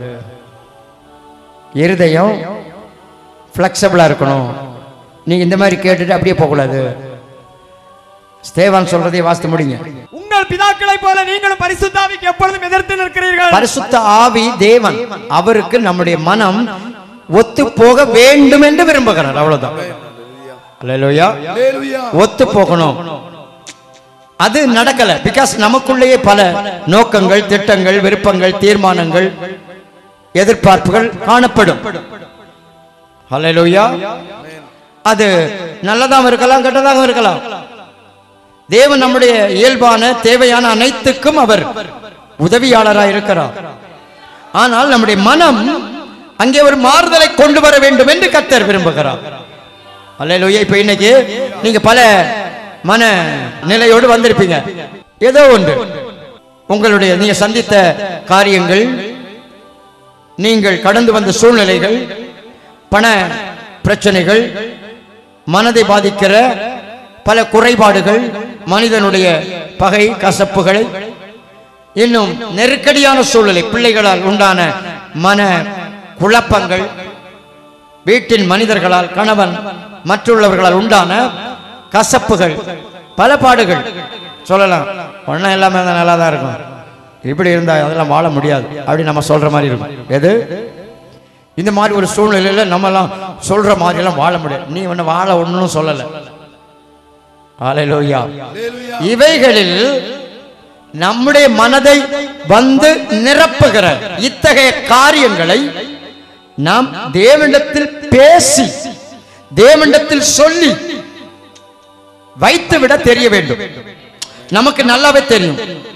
இருதயம் ஃப்ளெக்சிபிளாக இருக்கணும் நீங்கள் இந்த மாதிரி கேட்டுட்டு அப்படியே போகக்கூடாது ஸ்தேவான் சொல்றதை வாசித்து முடிங்க உங்கள் பிதாக்களைப் போல நீங்களும் பரிசுத்தாவிக்கு எப்பொழுதும் எதிர்த்து நிற்கிறீர்கள் பரிசுத்த ஆவி தேவன் அவருக்கு நம்முடைய மனம் ஒத்து போக வேண்டும் என்று விரும்புகிறார் அவ்வளவுதான் அல்லேலூயா ஒத்து போகணும் அது நடக்கல பிகாஸ் நமக்குள்ளேயே பல நோக்கங்கள் திட்டங்கள் விருப்பங்கள் தீர்மானங்கள் எதிர்பார்ப்புகள் காணப்படும் அல்லேலூயா அது நல்லதாகவும் இருக்கலாம் கெட்டதாகவும் இருக்கலாம் தேவன் நம்முடைய இயல்பான தேவையான அனைத்துக்கும் அவர் உதவியாளராக இருக்கிறார் ஆனால் நம்முடைய மனம் அங்கே ஒரு மாறுதலை கொண்டு வர வேண்டும் என்று கத்தர் விரும்புகிறார் அல்லேலூயா இப்ப இன்னைக்கு நீங்க பல மன நிலையோடு வந்திருப்பீங்க ஏதோ ஒன்று உங்களுடைய நீங்க சந்தித்த காரியங்கள் நீங்கள் கடந்து வந்த சூழ்நிலைகள் பண பிரச்சனைகள் மனதை பாதிக்கிற பல குறைபாடுகள் மனிதனுடைய பகை கசப்புகளை இன்னும் நெருக்கடியான சூழ்நிலை பிள்ளைகளால் உண்டான மன குழப்பங்கள் வீட்டின் மனிதர்களால் கணவன் மற்றுள்ளவர்களால் உண்டான கசப்புகள் பல பாடுகள் சொல்லலாம் ஒன்றும் எல்லாமே இருந்தா நல்லா தான் இருக்கும் இப்படி இருந்தா அதெல்லாம் வாழ முடியாது அப்படி நம்ம சொல்ற மாதிரி இருக்கும் எது இந்த மாதிரி ஒரு சூழ்நிலையில நம்மலாம் சொல்ற மாதிரி எல்லாம் வாழ முடியாது நீ ஒண்ணு வாழ ஒன்றும் சொல்லல ஹalleluya இவைகளில் நம்முடைய மனதை வந்து நிரப்புகிற இத்தகைய காரியங்களை நாம் தேவனிடத்தில் பேசி தேவனிடத்தில் சொல்லி வைத்துவிட தெரிய வேண்டும் நமக்கு நல்லாவே தெரியும்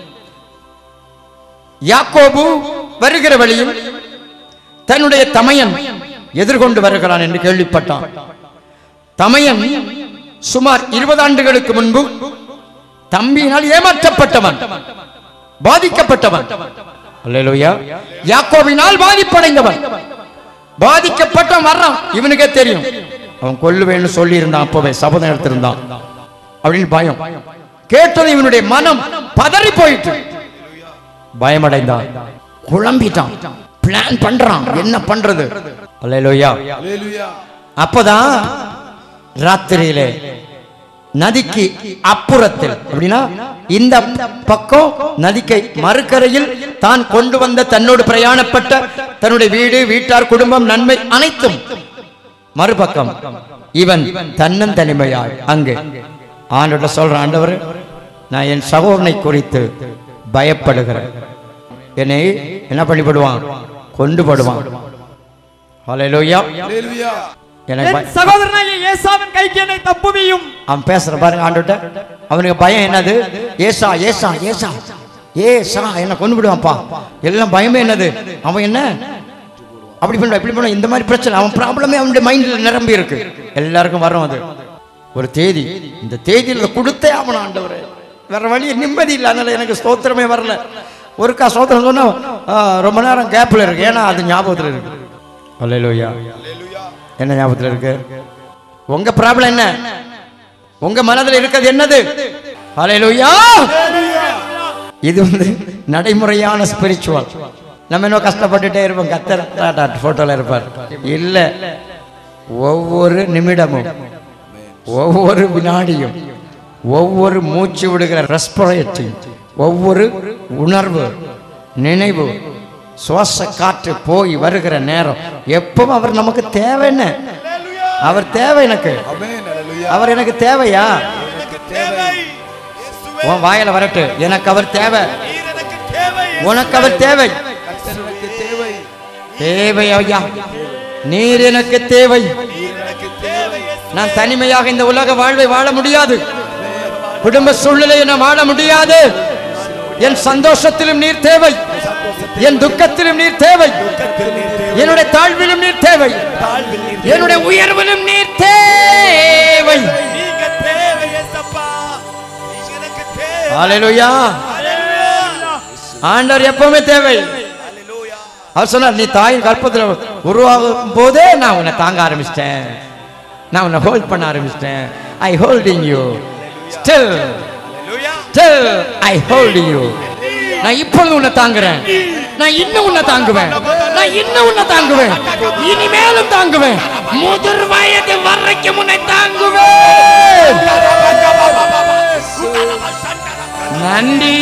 யாக்கோபு வருகிற வழியில் தன்னுடைய தமையன் எதிர்கொண்டு வருகிறான் என்று கேள்விப்பட்டான் தமையன் சுமார் இருபது ஆண்டுகளுக்கு முன்பு தம்பியினால் ஏமாற்றப்பட்டவன் பாதிக்கப்பட்டவன் அல்லேலூயா யாக்கோபினால் பாதிப்படைந்தவன் பாதிக்கப்பட்டவன் வர்றான் இவனுக்கே தெரியும் அவன் கொல்லுவேன்னு சொல்லி இருந்தான் அப்பவே சபதம் எடுத்திருந்தான் அப்படின்னு பயம் கேட்டது இவனுடைய மனம் பதறி போயிட்டு பயமடைந்தான் குழம்பிட்டான் பிளான் பண்றான் என்ன பண்றது அல்லேலூயா அப்பதான் ராத்திரியிலே நதிக்கு அப்புறத்தில் அப்படின்னா இந்த பக்கம் நதிக்கை மறுக்கரையில் தான் கொண்டு வந்த தன்னோடு பிரயாணப்பட்ட தன்னுடைய வீடு வீட்டார் குடும்பம் நன்மை அனைத்தும் மறுபக்கம் இவன் தன்னந்தனிமையாய் அங்கு ஆண்டோட சொல்றான் ஆண்டவர் நான் என் சகோதரனை குறித்து பயப்படுகிறேன் என்னை என்ன பண்ணிவிடுவான் கொண்டு படுவான் ஹalleluya எனக்கு என் பய- சகோதரனாகிய ஏசாவின் கைக்கு என்னை தப்புவியும் அவன் பேசுற பாருங்க ஆண்டுகிட்ட அவனுக்கு பயம் என்னது ஏசா ஏசா ஏசா ஏசா என்ன கொண்டு விடுவான்ப்பா எல்லாம் பயமே என்னது அவன் என்ன அப்படி பண்ணுவான் இப்படி பண்ணுவான் இந்த மாதிரி பிரச்சனை அவன் ப்ராப்ளமே அவனுடைய மைண்ட்ல நிரம்பி இருக்கு எல்லாருக்கும் வரும் அது ஒரு தேதி இந்த தேதியில கொடுத்தே அவன் ஆண்டவர் வேற வழி நிம்மதி இல்லை அதனால எனக்கு ஸ்தோத்திரமே வரல ஒருக்கா ஸ்தோத்திரம் சொன்னா ஆ, ரொம்ப நேரம் கேப்ல இருக்கு ஏன்னா அது ஞாபகத்துல இருக்கு அல்லேலூயா என்ன ஞாபகத்துல இருக்கு உங்க ப்ராப்ளம் என்ன உங்க மனதில் இருக்கிறது என்னது ஹalleluya இது வந்து நடைமுறையான ஸ்பிரிச்சுவல் நம்ம இன்னும் கஷ்டப்பட்டுட்டே இருப்போம் கத்தர் போட்டோல இருப்பார் இல்ல ஒவ்வொரு நிமிடமும் ஒவ்வொரு வினாடியும் ஒவ்வொரு மூச்சு விடுகிற ரெஸ்பிரேட்டிங் ஒவ்வொரு உணர்வு நினைவு சுவாச காற்று போய் வருகிற நேரம் எப்பவும் அவர் நமக்கு தேவைன்னு அவர் தேவை எனக்கு அவர் எனக்கு தேவையா உன் வாயில வரட்டு எனக்கு அவர் தேவை உனக்கு அவர் தேவை தேவை ஐயா நீர் எனக்கு தேவை நான் தனிமையாக இந்த உலக வாழ்வை வாழ முடியாது குடும்ப சூழ்நிலையை நான் வாழ முடியாது என் சந்தோஷத்திலும் நீர் தேவை என் துக்கத்திலும் நீர் தேவை என்னுடைய தாழ்விலும் நீர் தேவை என்னுடைய உயர்விலும் நீர் தேவை ஹalleluya ஆண்டவர் எப்பவுமே தேவை அவர் சொன்னார் நீ தாயின் கற்பத்தில் உருவாகும் போதே நான் உன்னை தாங்க ஆரம்பிச்சிட்டேன் நான் உன்னை ஹோல்ட் பண்ண ஆரம்பிச்சிட்டேன் I holding you still still I holding you நான் இப்பொழுது உன்னை தாங்குறேன் நான் இன்னும் உன்னை தாங்குவேன் நான் இன்னும் உன்னை தாங்குவேன் இனிமேலும் தாங்குவேன் முதிர் வயது வரைக்கும் உன்னை தாங்குவேன் நன்றி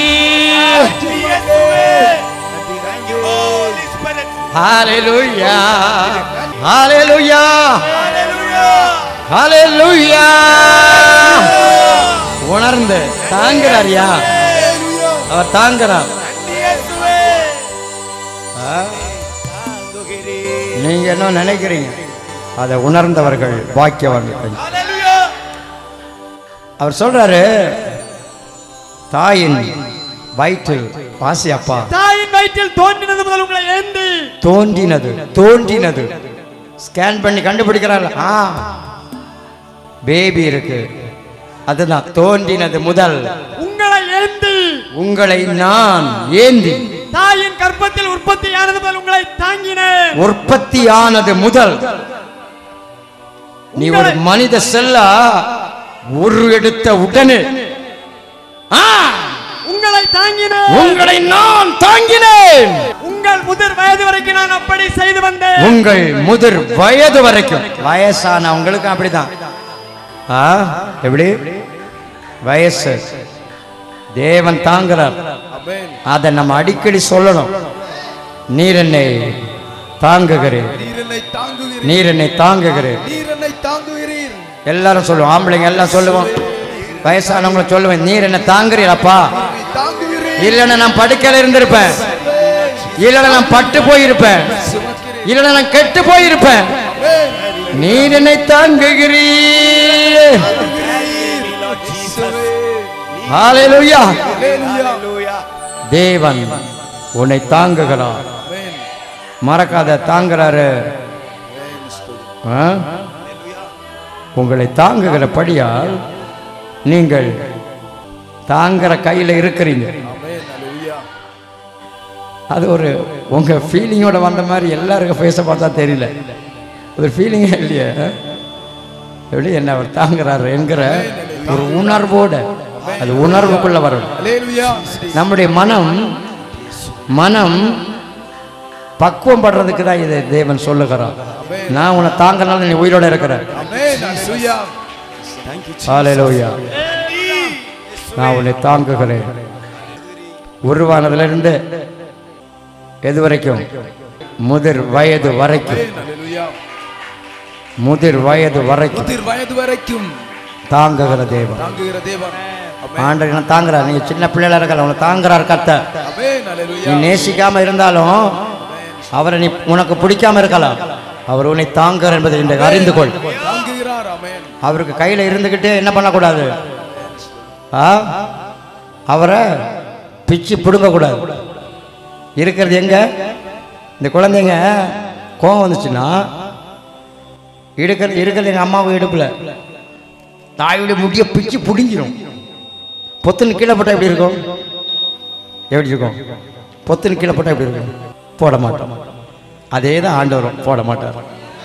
ஹalleluya ஹalleluya ஹalleluya உணர்ந்து தாங்குறாரியா அவர் தாங்குறார் ஆ? நீங்க என்ன நினைக்கிறீங்க அதை உணர்ந்தவர்கள் பாக்கியவான்கள் அவர் சொல்றாரு தாயின் வயிற்றில் வாசி அப்பா தாயின் வயிற்றில் தோன்றினது முதல் உங்களை ஏந்தி தோன்றினது தோன்றினது ஸ்கேன் பண்ணி கண்டுபிடிக்கிறார் ஆ பேபி இருக்கு அதுதான் தோன்றினது முதல் உங்களை ஏந்தி உங்களை நான் ஏந்தி தாயின் கர்ப்பத்தில் உற்பத்தியானது முதல் உங்களை தாங்கினேன் உற்பத்தியானது முதல் நீ ஒரு மனித செல்லா ஒரு எடுத்த உடனே ஆ, உங்களை தாங்கினேன் உங்களை நான் தாங்கினேன் உங்கள் முதிர் வயது வரைக்கும் நான் அப்படி செய்து வந்தேன் உங்கள் முதிர் வயது வரைக்கும் வயசானவங்களுக்கு அப்படிதான் ஆ எப்படி வயசு தேவன் தாங்குறார் அதை நம்ம அடிக்கடி சொல்லணும் நீர் என்னை தாங்குகிறேன் நீர் என்னை தாங்குகிறீர் நீர் என்னை தாங்குகிறேன் நீர் என்னை தாங்குகிறீர் எல்லாரும் சொல்லுவோம் ஆம்பளைங்க எல்லாம் சொல்லுவோம் வயசானவங்களை சொல்லுவேன் நீர் என்ன தாங்குறீரப்பா நீ தாங்குகிறீர் இல்லைன்னா நான் படுக்கையில இருந்திருப்பேன் இல்லைன்னா நான் பட்டு போயிருப்பேன் இல்லைன்னா நான் கெட்டு போயிருப்பேன் நீர் என்னை தாங்குகிறீர் ஹalleluya தேவன் உன்னை தாங்குகிறார் மறக்காத தாங்குறாரு ஆ? உங்களை தாங்குகிறபடியால் நீங்கள் தாங்குற கையில இருக்கிறீங்க அது ஒரு உங்க ஃபீலிங்கோட வந்த மாதிரி எல்லாருக்கும் பேச பார்த்தா தெரியல ஒரு ஃபீலிங்கே இல்லையே எப்படி என்ன அவர் தாங்குறாரு என்கிற ஒரு உணர்வோட அது உணர்வுக்குள்ள வரும் அல்லேலூயா நம்முடைய மனம் மனம் பக்குவம் படுறதுக்கு தான் இதை தேவன் சொல்லுகிறார் நான் உன்னை தாங்கனால நீ உயிரோட இருக்கிற ஆமென் அல்லேலூயா ஹalleluya நான் உன்னை தாங்குகிறேன் உருவானதுல இருந்து எது வரைக்கும் முதிர் வயது வரைக்கும் அல்லேலூயா முதிர் வயது வரைக்கும் முதிர் வயது வரைக்கும் தாங்குகிற தேவன் தாங்குகிற தேவன் ஆண்டவர் என்ன தாங்குறார் நீங்க சின்ன பிள்ளைகளா இருக்கல உன்னை தாங்குறார் கர்த்தர் ஆமென் நீ அல்லேலூயா நேசிக்காம இருந்தாலும் அவரை நீ உனக்கு பிடிக்காம இருக்கலாம் அவர் உன்னை தாங்குறார் என்பதை இன்றைக்கு அறிந்து கொள் தாங்குகிறார் ஆமென் அவருக்கு கையில இருந்துகிட்டு என்ன பண்ணக்கூடாது ஆ அவரை பிச்சு பிடுங்க கூடாது இருக்கிறது எங்க இந்த குழந்தைங்க கோவம் வந்துச்சுன்னா இருக்கிறது இருக்கிறது எங்க அம்மாவும் இடுப்புல தாயுடைய முடிய பிச்சு பிடுங்கிரும் பொத்துன்னு கீழே போட்டா எப்படி இருக்கும் எப்படி இருக்கும் பொத்துன்னு கீழே போட்டா எப்படி இருக்கும் போட மாட்டோம் அதே தான் ஆண்டவரும் போட மாட்டார்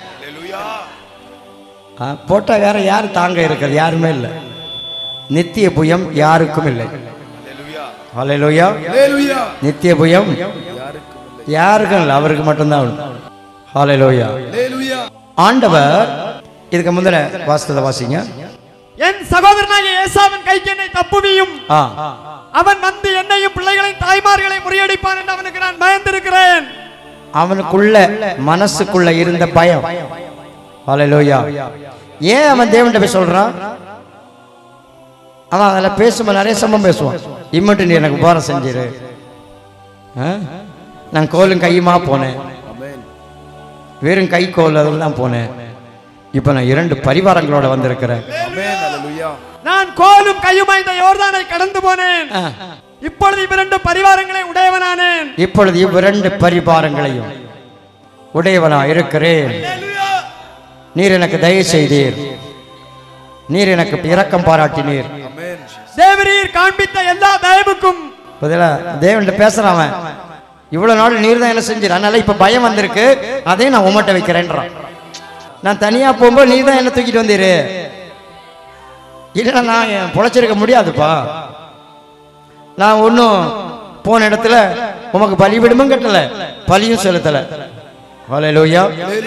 ஆ, போட்டா வேற யார் தாங்க இருக்கிறது யாருமே இல்லை நித்திய புயம் யாருக்கும் இல்லை ஹalleluya அல்லேலூயா நித்திய புயம் யாருக்கும் இல்லை அவருக்கு மட்டும்தான் உண்டு ஹalleluya அல்லேலூயா ஆண்டவர் இதுக்கு முந்தின வாசத்தை வாசிங்க என் சகோதரனாகிய ஏசாவின் கைக்கு என்னை தப்புவியும் ஆ அவன் வந்து என்னையும் பிள்ளைகளையும் தாய்மார்களையும் முறியடிப்பான் என்று அவனுக்கு நான் பயந்திருக்கிறேன் அவனுக்குள்ள மனசுக்குள்ள இருந்த பயம் ஹalleluya ஏன் அவன் தேவன்கிட்ட போய் சொல்றான் அவன் அதில் பேசும்போது நிறைய சம்பவம் பேசுவான் இம்மட்டு நீ எனக்கு உபகாரம் செஞ்சிரு ஆ? நான் கோலும் கையுமா போனேன் வெறும் கை கோல் அதில் தான் போனேன் இப்போ நான் இரண்டு பரிவாரங்களோட வந்திருக்கிறேன் ஆமென் அல்லேலூயா நான் கோலும் கையுமா இந்த யோர்தானை கடந்து போனேன் ஆ. இப்பொழுது இவ்விரண்டு பரிவாரங்களை உடையவனானேன் இப்பொழுது இவ்விரண்டு பரிவாரங்களையும் உடையவனா இருக்கிறேன் நீர் எனக்கு தயவு செய்தீர் நீர் எனக்கு இரக்கம் பாராட்டினீர் ஆமென் தேவரீர் காண்பித்த எல்லா தயவுக்கும் பதிலா தேவன்கிட்ட பேசுறான் அவன் இவ்வளவு நாள் நீர் தான் என்ன செஞ்சிரு அதனால இப்ப பயம் வந்திருக்கு அதையும் நான் உமட்ட வைக்கிறேன்றான் நான் தனியா போகும்போது நீர் தான் என்ன தூக்கிட்டு வந்தீரு இல்லைன்னா நான் என் பொழைச்சிருக்க முடியாதுப்பா நான் ஒன்றும் போன இடத்துல உமக்கு பலிவிடமும் கட்டல பலியும் செலுத்தல ஹalleluya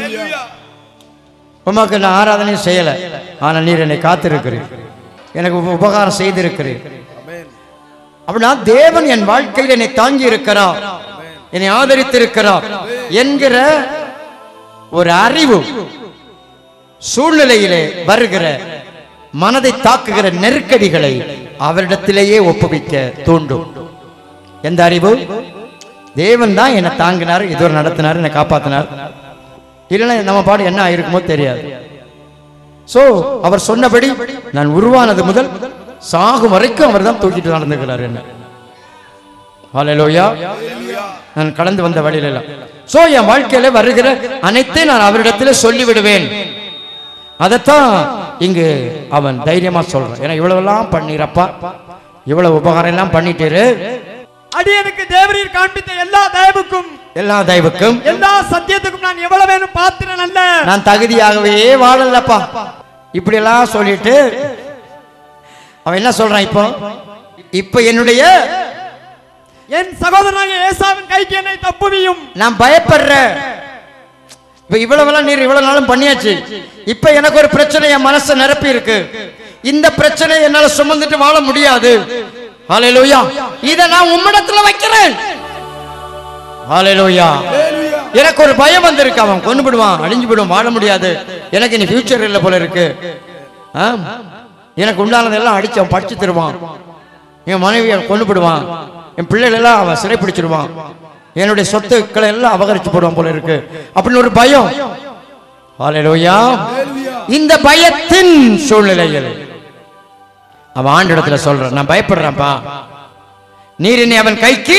உமக்கு நான் ஆராதனையும் செய்யல ஆனா நீர் என்னை காத்திருக்கிறீர் எனக்கு உப- உபகாரம் செய்திருக்கிறீர் ஆமென் அப்படின்னா தேவன் என் வாழ்க்கையில் என்னை தாங்கி இருக்கிறார் என்னை ஆதரித்திருக்கிறார் என்கிற ஒரு அறிவு சூழ்நிலையிலே வருகிற மனதை தாக்குகிற நெருக்கடிகளை அவரிடத்திலேயே ஒப்புவிக்க தூண்டும் எந்த அறிவு தேவன் தான் என்னை தாங்கினார் இதுவரை நடத்தினார் என்னை காப்பாத்தினார் இல்லைன்னா நம்ம பாடு என்ன ஆயிருக்குமோ தெரியாது சோ அவர் சொன்னபடி நான் உருவானது முதல் சாகும் வரைக்கும் அவர் தான் தூக்கிட்டு நடந்துக்கிறார் என்ன ஹalleluya நான் கடந்து வந்த வழியில எல்லாம் சோ என் வாழ்க்கையில வருகிற அனைத்தையும் நான் அவரிடத்துல சொல்லி விடுவேன் அதைத்தான் இங்கு அவன் தைரியமா சொல்றான் ஏன்னா இவ்வளவெல்லாம் பண்ணிரப்பா இவ்வளவு உபகாரம் எல்லாம் பண்ணிட்டு அடியனுக்கு தேவரீர் காண்பித்த எல்லா தயவுக்கும் எல்லா தெய்வுக்கும் எல்லா சத்தியத்துக்கும் நான் எவ்வளவு வேணும் பாத்திரன் அல்ல நான் தகுதியாகவே வாழலப்பா இப்படி எல்லாம் சொல்லிட்டு அவன் என்ன சொல்றான் இப்போ இப்ப என்னுடைய என் சகோதரனாகிய ஏசாவின் கைக்கு என்னை தப்புவியும் நான் பயப்படுறேன் இப்ப இவ்வளவெல்லாம் நீர் இவ்வளவு நாளும் பண்ணியாச்சு இப்ப எனக்கு ஒரு பிரச்சனை என் மனசை நிரப்பி இருக்கு இந்த பிரச்சனை என்னால சுமந்துட்டு வாழ முடியாது ஹalleluya இத நான் உம்மிடத்துல வைக்கிறேன் ஹalleluya எனக்கு ஒரு பயம் வந்திருக்கு அவன் கொண்டு விடுவான் அழிஞ்சு விடுவான் வாழ முடியாது எனக்கு இனி ஃபியூச்சர் இல்லை போல இருக்கு ஆ? எனக்கு உண்டானதெல்லாம் அடிச்சு அவன் படிச்சு தருவான் என் மனைவியை கொண்டு விடுவான் என் பிள்ளைகள் எல்லாம் அவன் சிறை பிடிச்சிருவான் என்னுடைய சொத்துக்களை எல்லாம் அபகரிச்சு போடுவான் போல இருக்கு அப்படின்னு ஒரு பயம் ஹalleluya இந்த பயத்தின் சூழ்நிலையில் அவன் ஆண்டிடத்துல சொல்றான் நான் பயப்படுறேன்ப்பா நீர் என்னை அவன் கைக்கு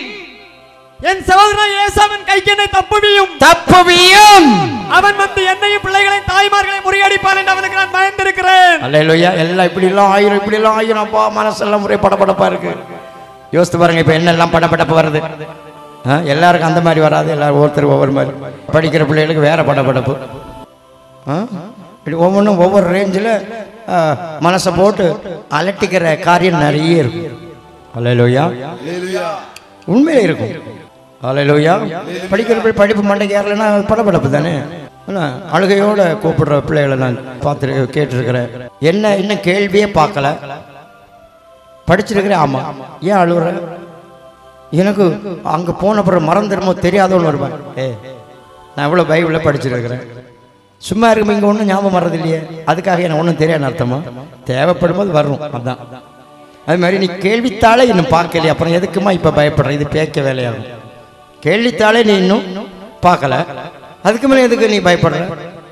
என் சகோதரனாகிய ஏசாவின் கைக்கு என்னை தப்புவியும் தப்புவியும் அவன் வந்து என்னையும் பிள்ளைகளையும் தாய்மார்களையும் முறியடிப்பான் என்று அவனுக்கு நான் பயந்திருக்கிறேன் அல்லையா எல்லாம் இப்படி எல்லாம் ஆயிரம் இப்படி எல்லாம் ஆயிரம் அப்பா மனசெல்லாம் ஒரே படபடப்பா இருக்கு யோசித்து பாருங்க இப்ப என்னெல்லாம் படபடப்பு வருது ஆ, எல்லாருக்கும் அந்த மாதிரி வராது எல்லாரும் ஒவ்வொருத்தர் ஒவ்வொரு மாதிரி படிக்கிற பிள்ளைகளுக்கு வேற படபடப்பு ஆ? இப்படி ஒவ்வொன்றும் ஒவ்வொரு ரேஞ்சில் மனசை போட்டு அலட்டிக்கிற காரியம் நிறைய இருக்கும் அல்லையா உண்மையில இருக்கும் அல்லையா படிக்கிற பிள்ளை படிப்பு மண்டைக்கு ஏறலைன்னா அது படபடப்பு தானே ஆனா, அழுகையோட கூப்பிடுற பிள்ளைகளை நான் பார்த்து கேட்டிருக்கிறேன் என்ன இன்னும் கேள்வியே பார்க்கல படிச்சிருக்கிறேன் ஆமா ஏன் அழுகுற எனக்கு அங்க போன பிறகு மறந்துடுமோ தெரியாதவன்னு வருவேன் ஏ நான் இவ்வளோ பைபிளில் படிச்சிருக்கிறேன் சும்மா இருக்கும் இங்கே ஒன்றும் ஞாபகம் வர்றது இல்லையே அதுக்காக எனக்கு ஒன்றும் தெரியாது அர்த்தமா தேவைப்படும் போது வரும் அதான் அது மாதிரி நீ கேள்வித்தாளே இன்னும் பார்க்கலையே அப்புறம் எதுக்குமா இப்போ பயப்படுற இது பேக்க வேலையாகும் கேள்வித்தாளே நீ இன்னும் பார்க்கல அதுக்கு மேலே எதுக்கு நீ பயப்படுற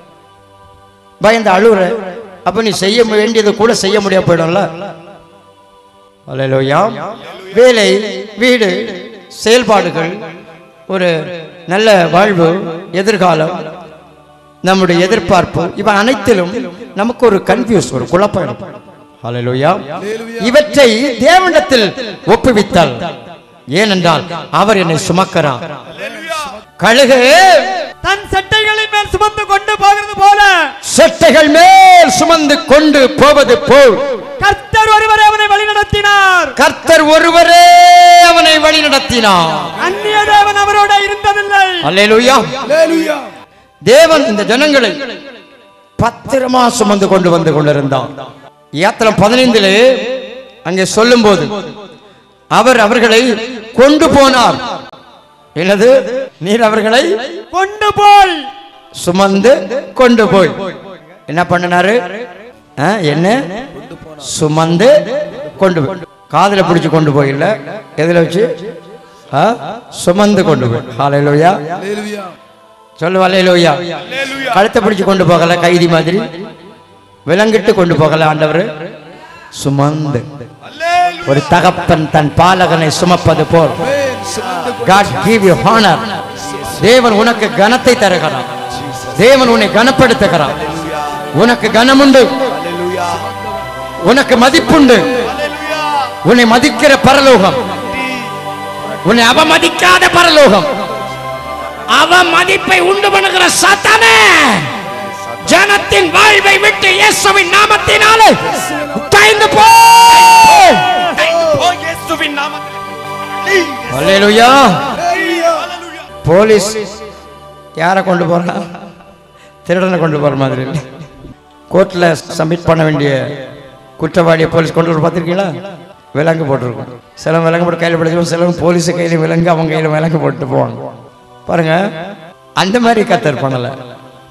பயந்து அழுகுற அப்போ நீ செய்ய வேண்டியது கூட செய்ய முடியாம போயிடும்ல அல்லேலூயா வேலை வீடு செயல்பாடுகள் ஒரு நல்ல வாழ்வு எதிர்காலம் நம்முடைய எதிர்பார்ப்பு இவை அனைத்திலும் நமக்கு ஒரு கன்ஃபியூஸ் ஒரு குழப்பம் இருக்கும். அல்லேலூயா இவற்றை தேவனிடத்தில் ஒப்புவித்தால் ஏனென்றால் அவர் என்னை சுமக்கிறார் கழுகு தன் சட்டைகளின் மேல் சுமந்து கொண்டு போகிறது போல செட்டைகள் மேல் சுமந்து கொண்டு போவது போல் கர்த்தர் ஒருவரே அவனை வழிநடத்தினார் கர்த்தர் ஒருவரே அவனை வழி நடத்தினார் அந்நிய தேவன் அவரோட இருந்ததில்லை அல்லேலூயா Hallelujah. தேவன் இந்த ஜனங்களை பத்திரமா சுமந்து கொண்டு வந்து கொண்டிருந்தார் யாத்திரம் பதினைந்திலே அங்கே சொல்லும்போது அவர் அவர்களை கொண்டு போனார் என்னது நீர் அவர்களை கொண்டு போய் சுமந்து கொண்டு போய் என்ன பண்ணினாரு ஆ, என்ன சுமந்து கொண்டு போய் காதுல பிடிச்சு கொண்டு போய் இல்ல எதுல வச்சு ஆ, சுமந்து கொண்டு போய் ஹalleluya Hallelujah. சொல்லு ஹalleluya கழுத்தை பிடிச்சு கொண்டு போகல கைதி மாதிரி விலங்கிட்டு கொண்டு போகல ஆண்டவர் சுமந்து ஒரு தகப்பன் தன் பாலகனை சுமப்பது போல் Amen. சுமந்து God give you honor தேவன் உனக்கு கனத்தை தருகிறார் தேவன் உன்னை கனப்படுத்துகிறார் உனக்கு கனமுண்டு உனக்கு மதிப்புண்டு உன்னை மதிக்கிற பரலோகம் உன்னை அவமதிக்காத பரலோகம் அவமதிப்பை உண்டு பண்ணுகிற சாத்தானே ஜனத்தின் வாழ்வை விட்டு இயேசுவின் நாமத்தினாலே உட்கார்ந்து போ அல்லேலூயா போலீஸ் யாரை கொண்டு போறான் திருடனை கொண்டு போற மாதிரி இல்லை கோர்ட்ல சப்மிட் பண்ண வேண்டிய குற்றவாளியை போலீஸ் கொண்டு வர பார்த்துருக்கீங்களா விலங்கு போட்டிருக்கும் சில விலங்கு போட்டு கையில் பிடிச்சிருவோம் சிலவங்க போலீஸ் கையில் விலங்கு அவங்க கையில் விலங்கு போட்டு போவாங்க பாருங்க அந்த மாதிரி கத்தர் பண்ணல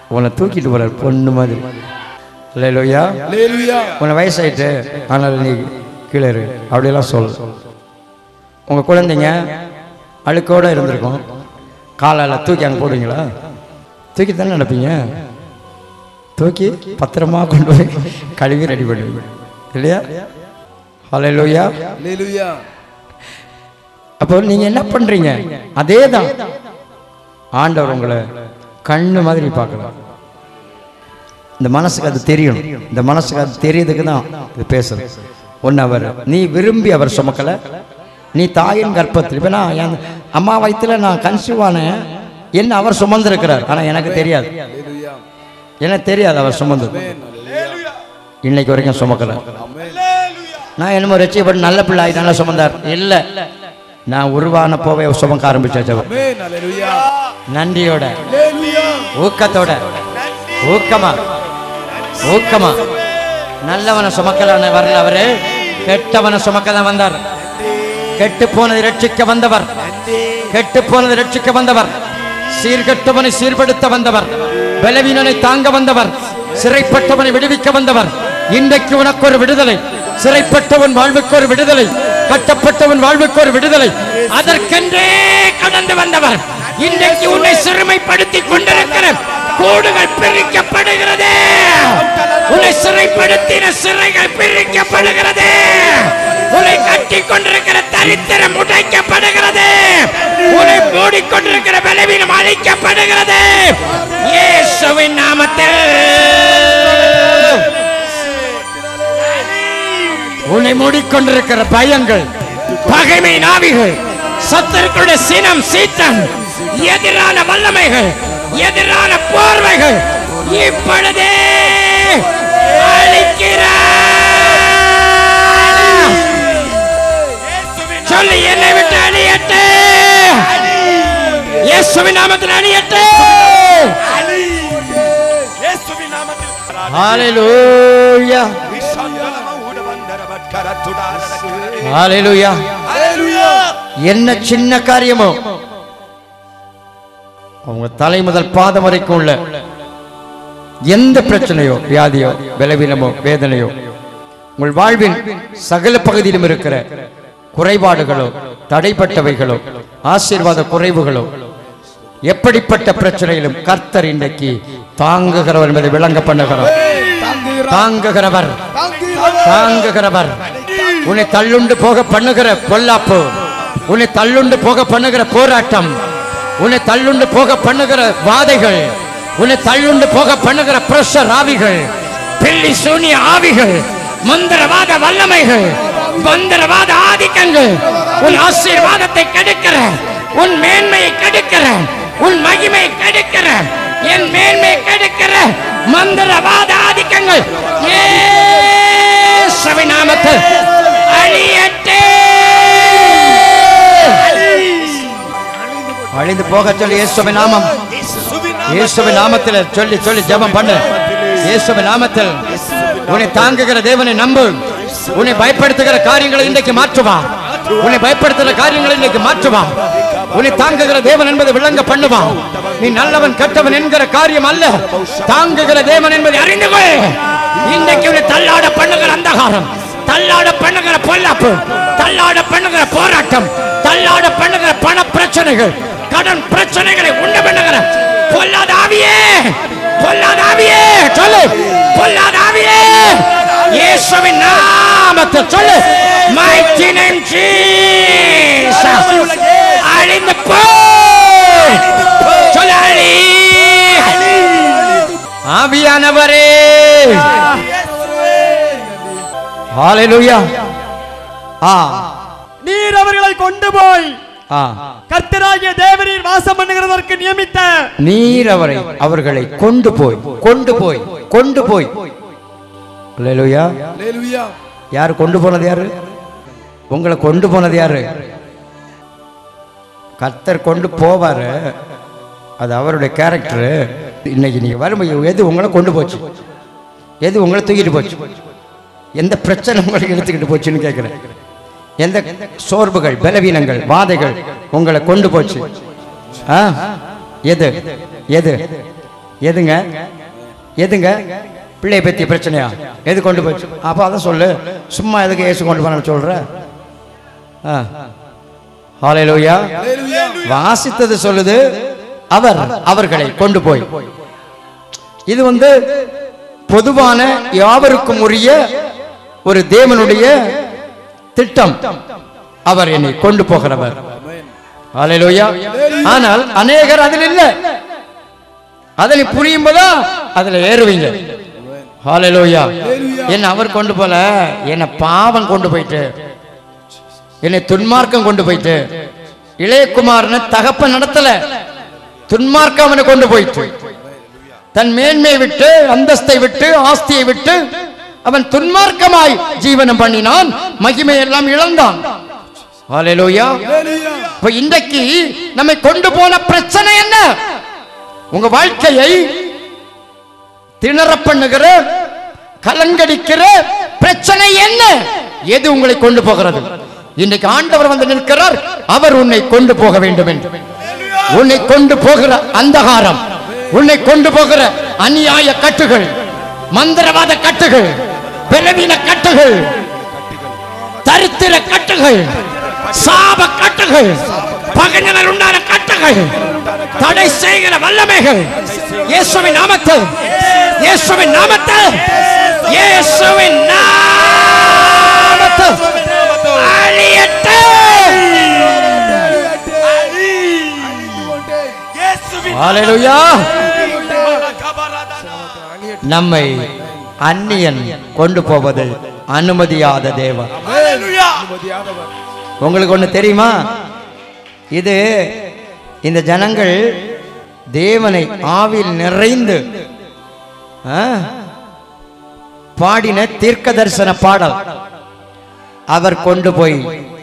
உன்னை தூக்கிட்டு போறார் பொண்ணு மாதிரி இல்லையா Hallelujah. உன்னை வயசாயிட்டு ஆனால் நீ கீழே இரு அப்படியெல்லாம் சொல் உங்கள் குழந்தைங்க அழுக்கோடு இருந்திருக்கும் காலால் தூக்கி அங்கே போடுவீங்களா தூக்கி தானே நடப்பீங்க தூக்கி பத்திரமா கொண்டு போய் கழுவி ரெடி பண்ணுவீங்க இல்லையா ஹalleluya Hallelujah. அப்போ நீங்கள் என்ன பண்ணுறீங்க அதே தான் ஆண்டவர் உங்களை கண்ணு மாதிரி பார்க்கலாம் இந்த மனசுக்கு அது தெரியணும் இந்த மனசுக்கு அது தெரியறதுக்கு தான் இது பேசுறது ஒன்று அவர் நீ விரும்பி அவர் சுமக்கல நீ தாயின் கர்ப்பத்தில் இப்போ நான் என் அம்மா வயித்துல நான் கன்சீவ் ஆனேன் என்ன அவர் சுமந்திருக்கிறார் ஆனால் எனக்கு தெரியாது Hallelujah. எனக்கு தெரியாது அவர் சுமந்தது இன்னைக்கு வரைக்கும் சுமக்கல நான் என்னமோ ரசிக்கப்பட்டு நல்ல பிள்ளை ஆகிட்டால சுமந்தார் இல்லை நான் உருவான போவே சுமக்க ஆரம்பிச்சாச்சு அவர் Amen. Hallelujah. நன்றியோட Hallelujah. ஊக்கத்தோட ஊக்கமா ஊக்கமா நல்லவனை சுமக்கலான வரல அவரு கெட்டவனை சுமக்க தான் வந்தார் கெட்டு போனதை ரட்சிக்க வந்தவர் கெட்டு போனதை ரட்சிக்க வந்தவர் சீர்கெட்டவனை சீர்படுத்த வந்தவர் பலவீனனை தாங்க வந்தவர் சிறைப்பட்டவனை விடுவிக்க வந்தவர் இன்றைக்கு உனக்கு ஒரு விடுதலை சிறைப்பட்டவன் வாழ்வுக்கு ஒரு விடுதலை கட்டப்பட்டவன் வாழ்வுக்கு ஒரு விடுதலை அதற்கென்றே கடந்து வந்தவர் இன்றைக்கு உன்னை சிறுமைப்படுத்தி கொண்டிருக்கிற கூடுகள் பிரிக்கப்படுகிறது உன்னை சிறைப்படுத்தின சிறைகள் பிரிக்கப்படுகிறது உன்னை கட்டி கொண்டிருக்கிற தரித்திரம் உடைக்கப்படுகிறது உன்னை மூடிக்கொண்டிருக்கிற பலவீனம் அழிக்கப்படுகிறது இயேசுவின் நாமத்தில் உன்னை மூடிக்கொண்டிருக்கிற பயங்கள் பகைமை நாவிகள் சத்தர்களுடைய சினம் சீத்தம் எதிரான வல்லமைகள் எதிரான போர்வைகள் இப்பொழுதே அழிக்கிறார் சொல்லி என்னை விட்டு அழியட்டு இயேசுவின் நாமத்தில் அழியட்டு ஹalleluya ஹalleluya என்ன சின்ன காரியமோ அவங்க தலை முதல் பாதம் வரைக்கும் உள்ள எந்த பிரச்சனையோ வியாதியோ பலவீனமோ வேதனையோ உங்கள் வாழ்வின் சகல பகுதியிலும் இருக்கிற குறைபாடுகளோ தடைப்பட்டவைகளோ ஆசீர்வாத குறைவுகளோ எப்படிப்பட்ட பிரச்சனையிலும் கர்த்தர் இன்றைக்கு தாங்குகிறவர் என்பதை விளங்க பண்ணுகிறோம் தாங்குகிறவர் தாங்குகிறவர் உன்னை தள்ளுண்டு போக பண்ணுகிற பொல்லாப்பு உன்னை தள்ளுண்டு போக பண்ணுகிற போராட்டம் உன்னை தள்ளுண்டு போக பண்ணுகிற வாதைகள் உன்னை தள்ளுண்டு போக பண்ணுகிற பிரஷர் ஆவிகள் பில்லி சூனிய ஆவிகள் மந்திரவாத வல்லமைகள் மந்திரவாத ஆதிக்கங்கள் உன் ஆசீர்வாதத்தை கெடுக்கிற உன் மேன்மையை கெடுக்கிற உன் மகிமை கெடுக்கிற என் மேன்மையை கெடுக்கிற மந்திரவாத ஆதிக்கங்கள் இயேசுவின் நாமத்தில் அழியட்டே அழிந்து போக சொல்லி இயேசுவின் நாமம் இயேசுவின் நாமத்தில் சொல்லி சொல்லி ஜெபம் பண்ணு இயேசுவின் நாமத்தில் உன்னை தாங்குகிற தேவனை நம்பு உன்னை பயப்படுத்துகிற காரியங்களை இன்றைக்கு மாற்றுவா உன்னை பயப்படுத்துகிற காரியங்களை இன்றைக்கு மாற்றுவா உன்னை தாங்குகிற தேவன் என்பதை விளங்க பண்ணுவா நீ நல்லவன் கெட்டவன் என்கிற காரியம் அல்ல தாங்குகிற தேவன் என்பதை அறிந்து கொள் இன்றைக்கு உன்னை தள்ளாட பண்ணுகிற அந்தகாரம் தள்ளாட பண்ணுகிற பொல்லாப்பு தள்ளாட பண்ணுகிற போராட்டம் தள்ளாட பண்ணுகிற பண பிரச்சனைகள் கடன் பிரச்சனைகளை உண்டு பண்ணுகிற பொல்லாத ஆவியே பொல்லாத ஆவியே சொல்லு பொல்லாத ஆவியே இயேசுவின் நாமத்தில் சொல்லு mighty name Jesus அழிந்து போ சொல்லு அழி ஆவியானவரே ஹalleluya ஆ நீர் அவர்களை கொண்டு போய் ஆ கர்த்தராகிய தேவரீர் வாசம் பண்ணுகிறதற்கு நியமித்த நீர் அவரை அவர்களை கொண்டு போய் கொண்டு போய் கொண்டு போய் ஹalleluya Hallelujah. யார் கொண்டு போனது யாரு உங்களை கொண்டு போனது யாரு கர்த்தர் கொண்டு போவாரு அது அவருடைய கேரக்டர் இன்னைக்கு நீங்க வரும்போது எது உங்களை கொண்டு போச்சு எது உங்களை தூக்கிட்டு போச்சு எந்த பிரச்சனை உங்களை எடுத்துக்கிட்டு போச்சுன்னு கேட்கிறேன் எந்த சோர்வுகள் பலவீனங்கள் வாதைகள் உங்களை கொண்டு போச்சு ஆ எது எது எதுங்க எதுங்க பிள்ளையை பத்தி பிரச்சனையா எது கொண்டு போச்சு அப்போ அதை சொல்லு சும்மா எதுக்கு ஏசு கொண்டு போன சொல்ற ஆ ஹalleluya வாசித்தது சொல்லுது அவர் அவர்களை கொண்டு போய் இது வந்து பொதுவான யாவருக்கும் உரிய ஒரு தேவனுடைய திட்டம் அவர் என்னை கொண்டு போகிறவர் ஹalleluya ஆனால் அநேகர் அதில் இல்லை அதில் புரியும் போதா அதுல ஏறுவீங்க ஹalleluya என்ன அவர் கொண்டு போல என்ன பாவம் கொண்டு போயிட்டு என்னை துன்மார்க்கம் கொண்டு போயிட்டு இளையகுமாரனை தகப்பன் நடத்தல துன்மார்க்கம் அவனை கொண்டு போயிட்டு தன் மேன்மையை விட்டு அந்தஸ்தை விட்டு ஆஸ்தியை விட்டு அவன் துன்மார்க்கமாய் ஜீவனம் பண்ணினான் மகிமை எல்லாம் இழந்தான் ஹalleluya இப்ப இன்றைக்கு நம்மை கொண்டு போன பிரச்சனை என்ன உங்க வாழ்க்கையை திணற பண்ணுகிற கலங்கடிக்கிற பிரச்சனை என்ன எது உங்களை கொண்டு போகிறது இன்றைக்கு ஆண்டவர் வந்து நிற்கிறார் அவர் உன்னை கொண்டு போக வேண்டும் என்று உன்னை கொண்டு போகிற அந்தகாரம் உன்னை கொண்டு போகிற அநியாய கட்டுகள் மந்திரவாத கட்டுகள் பலவீன கட்டுகள் தரித்திர கட்டுகள் சாப கட்டுகள் பகைஞர் உண்டான கட்டுகள் தடை செய்கிற வல்லமைகள் இயேசுவின் நாமத்தில் இயேசுவின் நாமத்தில் இயேசுவின் நாமத்தில் அழியட்டும் ஹalleluya நம்மை அந்நியன் கொண்டு போவது அனுமதியாத தேவன் உங்களுக்கு ஒண்ணு தெரியுமா இது இந்த ஜனங்கள் தேவனை ஆவில் நிறைந்து ஆ, பாடின தீர்க்க தரிசன பாடல் அவர் கொண்டு போய்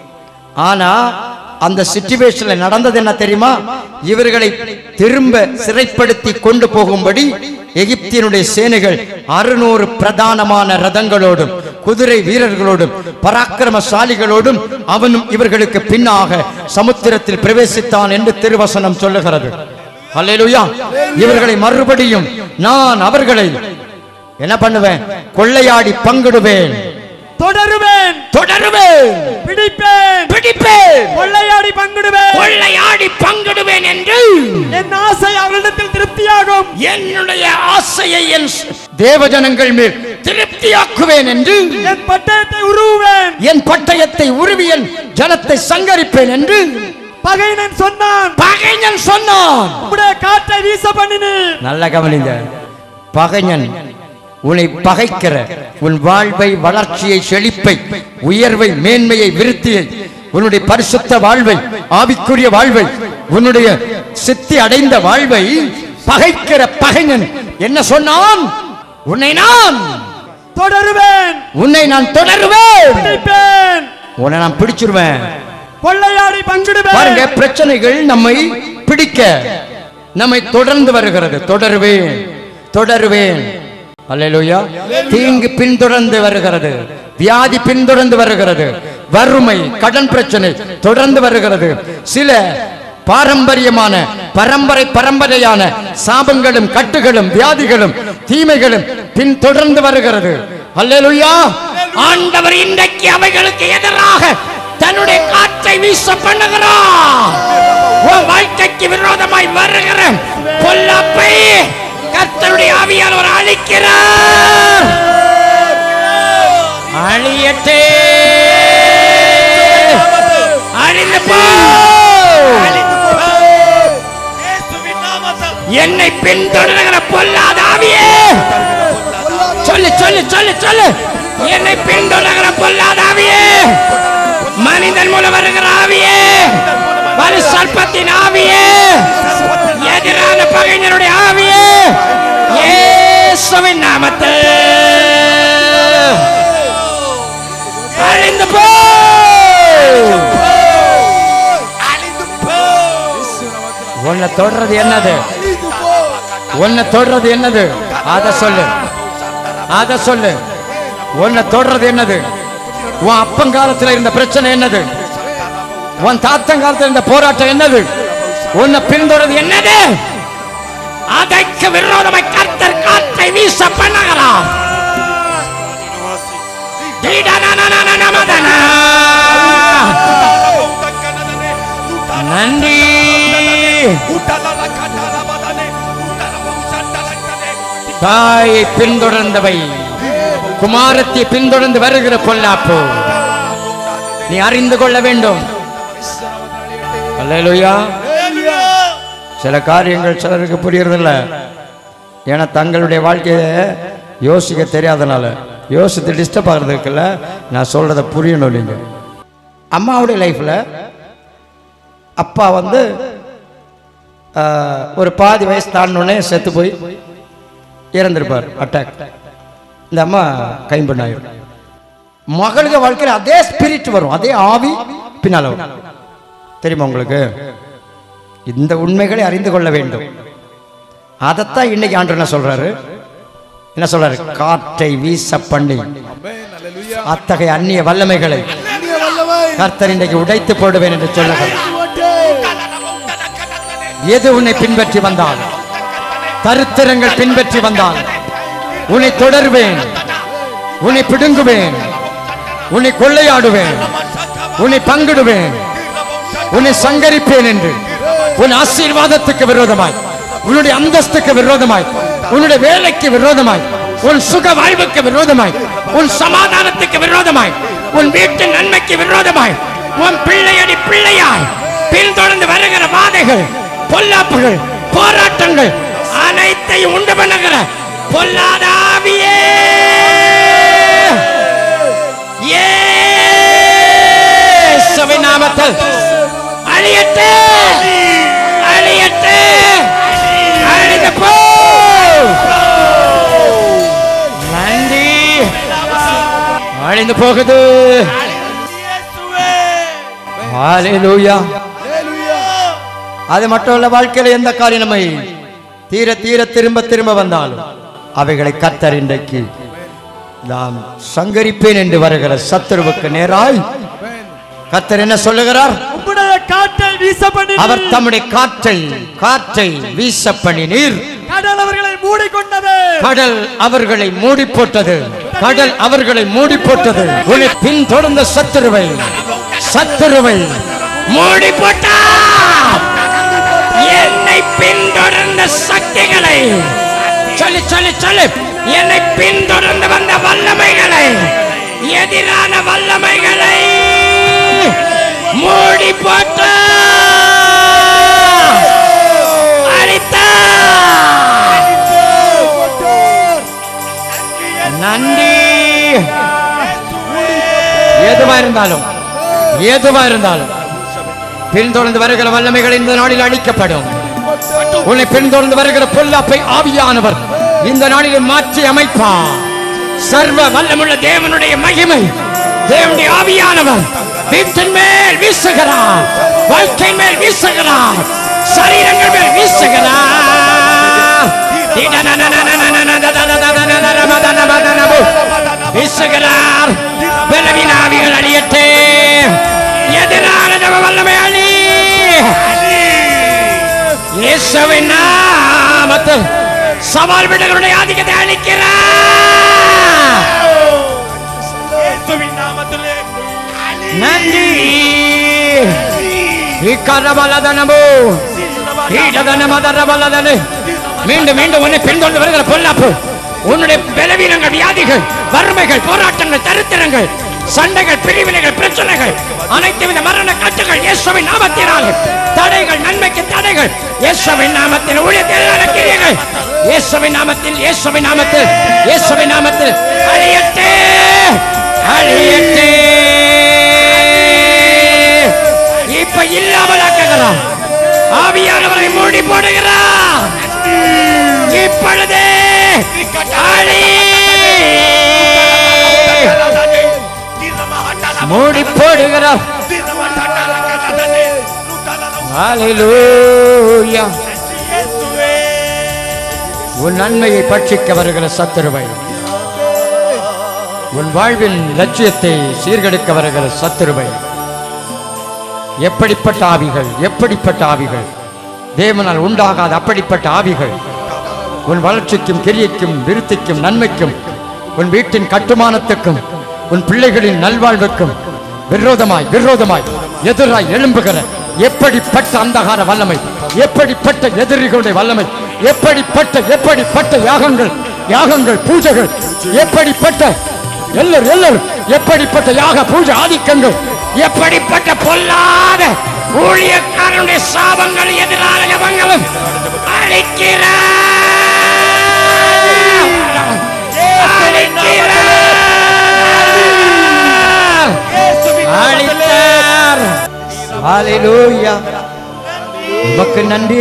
ஆனா அந்த சிச்சுவேஷன்ல நடந்தது என்ன தெரியுமா இவர்களை திரும்ப சிறைப்படுத்தி கொண்டு போகும்படி எகிப்தியனுடைய சேனைகள் அறுநூறு பிரதானமான ரதங்களோடும் குதிரை வீரர்களோடும் பராக்கிரமசாலிகளோடும் அவனும் இவர்களுக்கு பின்னாக சமுத்திரத்தில் பிரவேசித்தான் என்று திருவசனம் சொல்லுகிறது அல்லேலூயா இவர்களை மறுபடியும் நான் அவர்களை என்ன பண்ணுவேன் கொள்ளையாடி பங்கிடுவேன் தொடருவேன் தொடருவேன் பிடிப்பேன் பிடிப்பேன் கொள்ளையாடி பங்கிடுவேன் கொள்ளையாடி பங்கிடுவேன் என்று என் ஆசை அவரிடத்தில் திருப்தியாகும் என்னுடைய ஆசையை என் தேவஜனங்கள் மேல் திருப்தியாக்குவேன் என்று என் பட்டயத்தை உருவுவேன் என் பட்டயத்தை உருவியன் ஜனத்தை சங்கரிப்பேன் என்று பகைனன் சொன்னான் பகைஞன் சொன்னான் உம்முடைய காற்றை வீச பண்ணினீர் நல்ல கவனிங்க பகைஞன் உன்னை பகைக்கிற உன் வாழ்வை வளர்ச்சியை செழிப்பை உயர்வை மேன்மையை விருத்தியை உன்னுடைய பரிசுத்த வாழ்வை ஆவிக்குரிய வாழ்வை உன்னுடைய சித்தி அடைந்த வாழ்வை பகைக்கிற பகைஞன் என்ன சொன்னான் உன்னை நான் தொடருவேன் உன்னை நான் தொடருவேன் பிடிப்பேன் உன்னை நான் பிடிச்சிருவேன் கொள்ளையாடி பங்கிடுவேன் பாருங்க பிரச்சனைகள் நம்மை பிடிக்க நம்மை தொடர்ந்து வருகிறது தொடருவேன் தொடருவேன் அல்லேலூயா தீங்கு பின்தொடர்ந்து வருகிறது வியாதி பின்தொடர்ந்து வருகிறது வறுமை கடன் பிரச்சனை தொடர்ந்து வருகிறது சில பாரம்பரியமான பரம்பரை பரம்பரையான சாபங்களும் கட்டுகளும் வியாதிகளும் தீமைகளும் பின்தொடர்ந்து வருகிறது அல்லேலூயா ஆண்டவர் இன்றைக்கு அவைகளுக்கு எதிராக தன்னுடைய காற்றை வீச பண்ணுகிறார் உன் வாழ்க்கைக்கு விரோதமாய் வருகிற பொல்லாப்பை கர்த்தருடைய ஆவியானவர் அழிக்கிறார் அழியட்டே அழிந்து போ என்னை பின்தொடர்கிற பொல்லாத ஆவியே சொல்லு சொல்லு சொல்லு சொல்லு என்னை பின்தொடர்கிற பொல்லாத ஆவியே மனிதன் மூலம் வருகிற ஆவியே வலு சர்ப்பத்தின் ஆவியே எதிரான பகைஞருடைய ஆவியே இயேசுவின் நாமத்தில் அழிந்து போ உன்னை தொடர்றது என்னது உன்னை தொடர்றது என்னது அத சொல்லு அத சொல்லு உன்னை தொடர்றது என்னது உன் அப்பங்காலத்துல இருந்த பிரச்சனை என்னது உன் தாத்தங்காலத்துல இருந்த போராட்டம் என்னது உன்னை பின்தொடர்றது என்னது அதற்கு விரோதமாய் கர்த்தர் காற்றை வீச பண்ணுகிறார் தீடனனனனனமதனா. நன்றி தாயை பின்தொடர்ந்தவை குமாரத்தை பின்தொடர்ந்து வருகிற பொல்லாப்பு நீ அறிந்து கொள்ள வேண்டும் அல்லேலூயா சில காரியங்கள் சிலருக்கு புரியறதில்ல ஏன்னா தங்களுடைய வாழ்க்கையை யோசிக்க தெரியாதனால யோசித்து டிஸ்டர்ப் ஆகிறது இருக்குல்ல நான் சொல்றத புரியணும் நீங்க அம்மாவுடைய லைஃப்ல அப்பா வந்து ஆஹ், ஒரு பாதி வயசு தாண்டினோடனே செத்து போய் இறந்திருப்பார் அட்டாக் இந்த அம்மா கைம்பண்ணாயிரும் மகளுக்கு வாழ்க்கையில் அதே ஸ்பிரிட் வரும் அதே ஆவி பின்னால வரும் தெரியுமா உங்களுக்கு இந்த உண்மைகளை அறிந்து கொள்ள வேண்டும் அதைத்தான் இன்னைக்கு ஆண்டு என்ன சொல்றாரு என்ன சொல்றாரு காற்றை வீச பண்ணி அத்தகைய அந்நிய வல்லமைகளை கர்த்தர் இன்றைக்கு உடைத்து போடுவேன் என்று சொல்லுகிறார் எது உன்னை பின்பற்றி வந்தால் தருத்திரங்கள் பின்பற்றி வந்தால் உன்னை தொடர்வேன் உன்னை பிடுங்குவேன் உன்னை கொள்ளையாடுவேன் உன்னை பங்கிடுவேன் உன்னை சங்கரிப்பேன் என்று உன் ஆசீர்வாதத்துக்கு விரோதமாய் உன்னுடைய அந்தஸ்துக்கு விரோதமாய் உன்னுடைய வேலைக்கு விரோதமாய் உன் சுக வாழ்வுக்கு விரோதமாய் உன் சமாதானத்துக்கு விரோதமாய் உன் வீட்டு நன்மைக்கு விரோதமாய் உன் பிள்ளையடி பிள்ளையாய் பின்தொடர்ந்து வருகிற வாதைகள் பொல்லாப்புகள் போராட்டங்கள் அனைத்தையும் உண்டு பண்ணுகிற பொல்லாத ஆவியே இயேசுவின் நாமத்தில் அழியட்டு அழியட்டு அழிந்து போ நன்றி அழிந்து போகுது ஹalleluya அது மட்டும் இல்ல வாழ்க்கையில எந்த காரியம் நம்மை தீர தீர திரும்ப திரும்ப வந்தாலும் அவைகளை கத்தர் இன்றைக்கு நாம் சங்கரிப்பேன் என்று வருகிற சத்துருவுக்கு நேராய் கத்தர் என்ன சொல்லுகிறார் உம்முடைய காற்றை வீச பண்ணி அவர் தம்முடைய காற்றை காற்றை வீச பண்ணினீர் கடல் அவர்களை மூடிக்கொண்டது கடல் அவர்களை மூடி போட்டது கடல் அவர்களை மூடி போட்டது உன்னை பின்தொடர்ந்த சத்துருவை சத்துருவை மூடி போட்டார் என்னை பின்தொடர்ந்த சக்திகளை சொல்லு சொல்லு சொல்லு என்னை பின்தொடர்ந்து வந்த வல்லமைகளை எதிரான வல்லமைகளை மூடி போட்ட நன்றி எதுவா இருந்தாலும் எதுவா இருந்தாலும் பின்தொடர்ந்து வருகிற வல்லமைகள் இந்த நாளில் அழிக்கப்படும் உன்னை பின்தொடர்ந்து வருகிற பொல்லாப்பை ஆவியானவர் இந்த நாளில் மாற்றி அமைப்பார் சர்வ வல்லமுள்ள தேவனுடைய மகிமை தேவனுடைய ஆவியானவர் வீட்டின் மேல் வீசுகிறார் வாழ்க்கையின் மேல் வீசுகிறார் சரீரங்கள் மேல் வீசுகிறார் வீசுகிறார் பலவீன ஆவிகள் அழியட்டே எதிரான ஜப வல்லமை அழி இயேசுவின் நாமத்தில் சவால் விடங்களுடைய ஆதிக்கத்தை அளிக்கிறார் நன்றி இக்கரபலதனமோ ஈடதனமதரபலதனு மீண்டும் மீண்டும் உன்னை பின்தொடர்ந்து வருகிற பொல்லாப்பு உன்னுடைய பலவீனங்கள் வியாதிகள் வறுமைகள் போராட்டங்கள் தரித்திரங்கள் சண்டைகள் பிரிவினைகள் பிரச்சனைகள் அனைத்து வித மரண காற்றுகள் இயேசுவின் நாமத்தினால் தடைகள் நன்மைக்கு தடைகள் இயேசுவின் நாமத்தில் ஊழியத்தில் நடக்கிறீர்கள் இயேசுவின் நாமத்தில் இயேசுவின் நாமத்தில் இயேசுவின் நாமத்தில் அழியட்டே அழியட்டே இப்ப இல்லாமல் ஆக்குகிறார் ஆவியானவரை மூடி போடுகிறார் இப்பொழுதே அழி மூடி போடுகிறார் ஹalleluya உன் நன்மையை பட்சிக்க வருகிற சத்துருவை உன் வாழ்வின் லட்சியத்தை சீர்கெடுக்க வருகிற சத்துருவை எப்படிப்பட்ட ஆவிகள் எப்படிப்பட்ட ஆவிகள் தேவனால் உண்டாகாத அப்படிப்பட்ட ஆவிகள் உன் வளர்ச்சிக்கும் கிரியைக்கும் விருத்திக்கும் நன்மைக்கும் உன் வீட்டின் கட்டுமானத்துக்கும் உன் பிள்ளைகளின் நல்வாழ்வுக்கும் விரோதமாய் விரோதமாய் எதிராய் எழும்புகிற எப்படிப்பட்ட அந்தகார வல்லமை எப்படிப்பட்ட எதிரிகளுடைய வல்லமை எப்படிப்பட்ட எப்படிப்பட்ட யாகங்கள் யாகங்கள் பூஜைகள் எப்படிப்பட்ட எல்லாரும் எல்லாரும் எப்படிப்பட்ட யாக பூஜை ஆதிக்கங்கள் எப்படிப்பட்ட பொல்லாத ஊழியக்காரனுடைய சாபங்கள் எதிரான ஜபங்களும் அழித்தார் ஹalleluya உமக்கு நன்றி